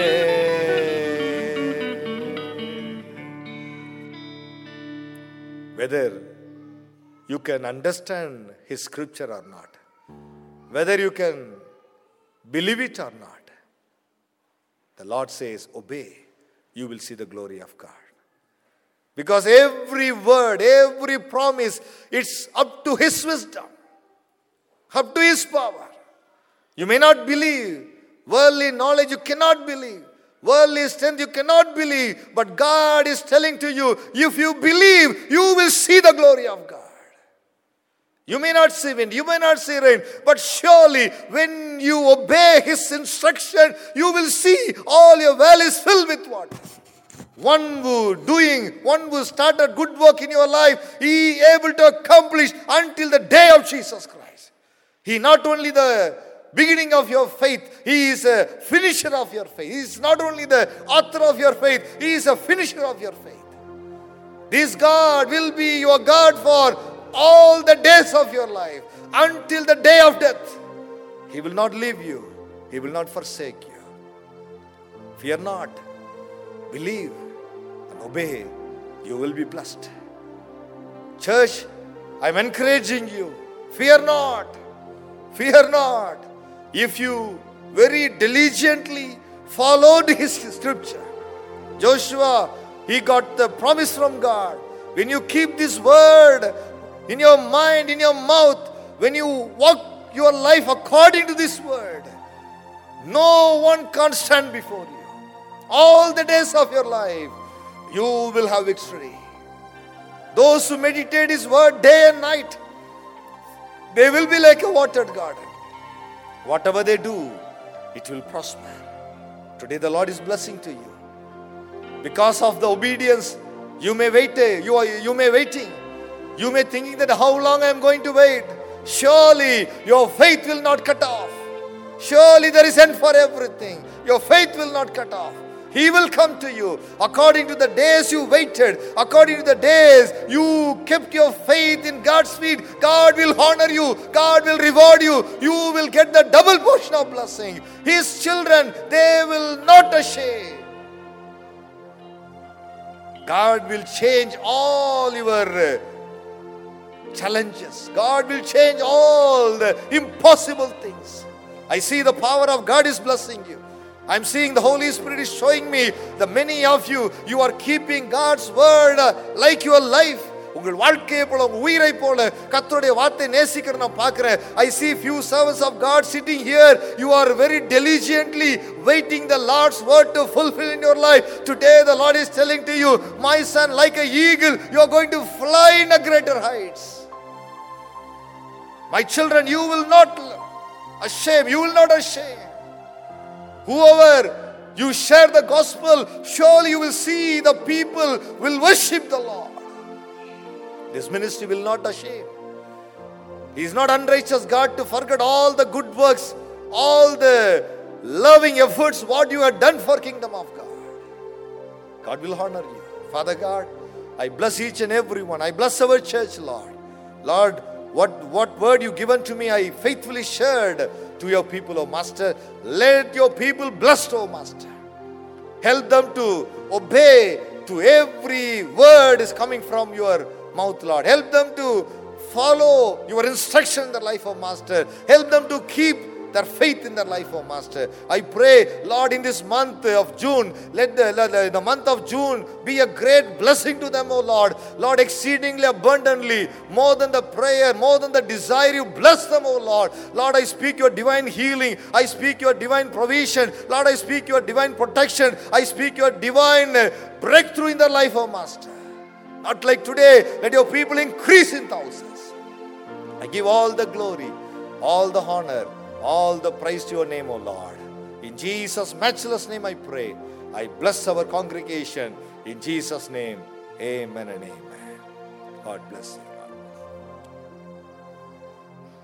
whether you can understand his scripture or not, whether you can believe it or not, the Lord says, Obey, you will see the glory of God. Because every word, every promise, it's up to his wisdom, up to his power. You may not believe. Worldly knowledge you cannot believe. Worldly strength you cannot believe. But God is telling to you, if you believe, you will see the glory of God. You may not see wind, you may not see rain, but surely when you obey His instruction, you will see all your valleys filled with water. One who doing, one who started good work in your life, he able to accomplish until the day of Jesus Christ. He not only the beginning of your faith, he is a finisher of your faith. He is not only the author of your faith, he is a finisher of your faith. This God will be your God for all the days of your life until the day of death. He will not leave you, He will not forsake you. Fear not, believe and obey, you will be blessed. Church, I'm encouraging you. Fear not, fear not. If you very diligently followed His scripture, Joshua, he got the promise from God. When you keep this word in your mind, in your mouth, when you walk your life according to this word, no one can stand before you. All the days of your life, you will have victory. Those who meditate His word day and night, they will be like a watered garden. Whatever they do, it will prosper. Today, the Lord is blessing to you. Because of the obedience, you may wait. eh, You are you may waiting. You may thinking that how long I am going to wait. Surely your faith will not cut off. Surely there is end for everything. Your faith will not cut off. He will come to you according to the days you waited, according to the days you kept your faith in God's feet. God will honor you, God will reward you. You will get the double portion of blessing. His children, they will not ashamed. God will change all your uh, challenges. God will change all the impossible things. I see the power of God is blessing you. I'm seeing the Holy Spirit is showing me the many of you, you are keeping God's word uh, like your life. உங்கள் வாழ்க்கையை போல உங்கள் உயிரை போல கர்த்தருடைய வார்த்தை நேசிக்கிற நான் பார்க்கிறேன் ஐ see few servants of God sitting here you are very diligently waiting the Lord's word to fulfill in your life today the Lord is telling to you my son like a eagle you are going to fly in a greater heights my children you will not ashamed you will not ashamed whoever you share the gospel surely you will see the people will worship the Lord this ministry will not shame. He is not unrighteous God to forget all the good works, all the loving efforts what you have done for kingdom of God. God will honor you. Father God, I bless each and every one. I bless our church, Lord. Lord, what, what word you given to me, I faithfully shared to your people, O Master. Let your people blessed, O Master. Help them to obey to every word is coming from your mouth, Lord. Help them to follow your instruction in the life of Master. Help them to keep their faith in their life, oh Master. I pray, Lord, in this month of June, let the, let the, the month of June be a great blessing to them, oh Lord. Lord, exceedingly abundantly, more than the prayer, more than the desire, you bless them, oh Lord. Lord, I speak your divine healing. I speak your divine provision. Lord, I speak your divine protection. I speak your divine uh, breakthrough in their life, oh Master. Not like today, let your people increase in thousands. I give all the glory, all the honor, all the praise to your name, O Lord. In Jesus' matchless name I pray. I bless our congregation. In Jesus' name, amen and amen. God bless you.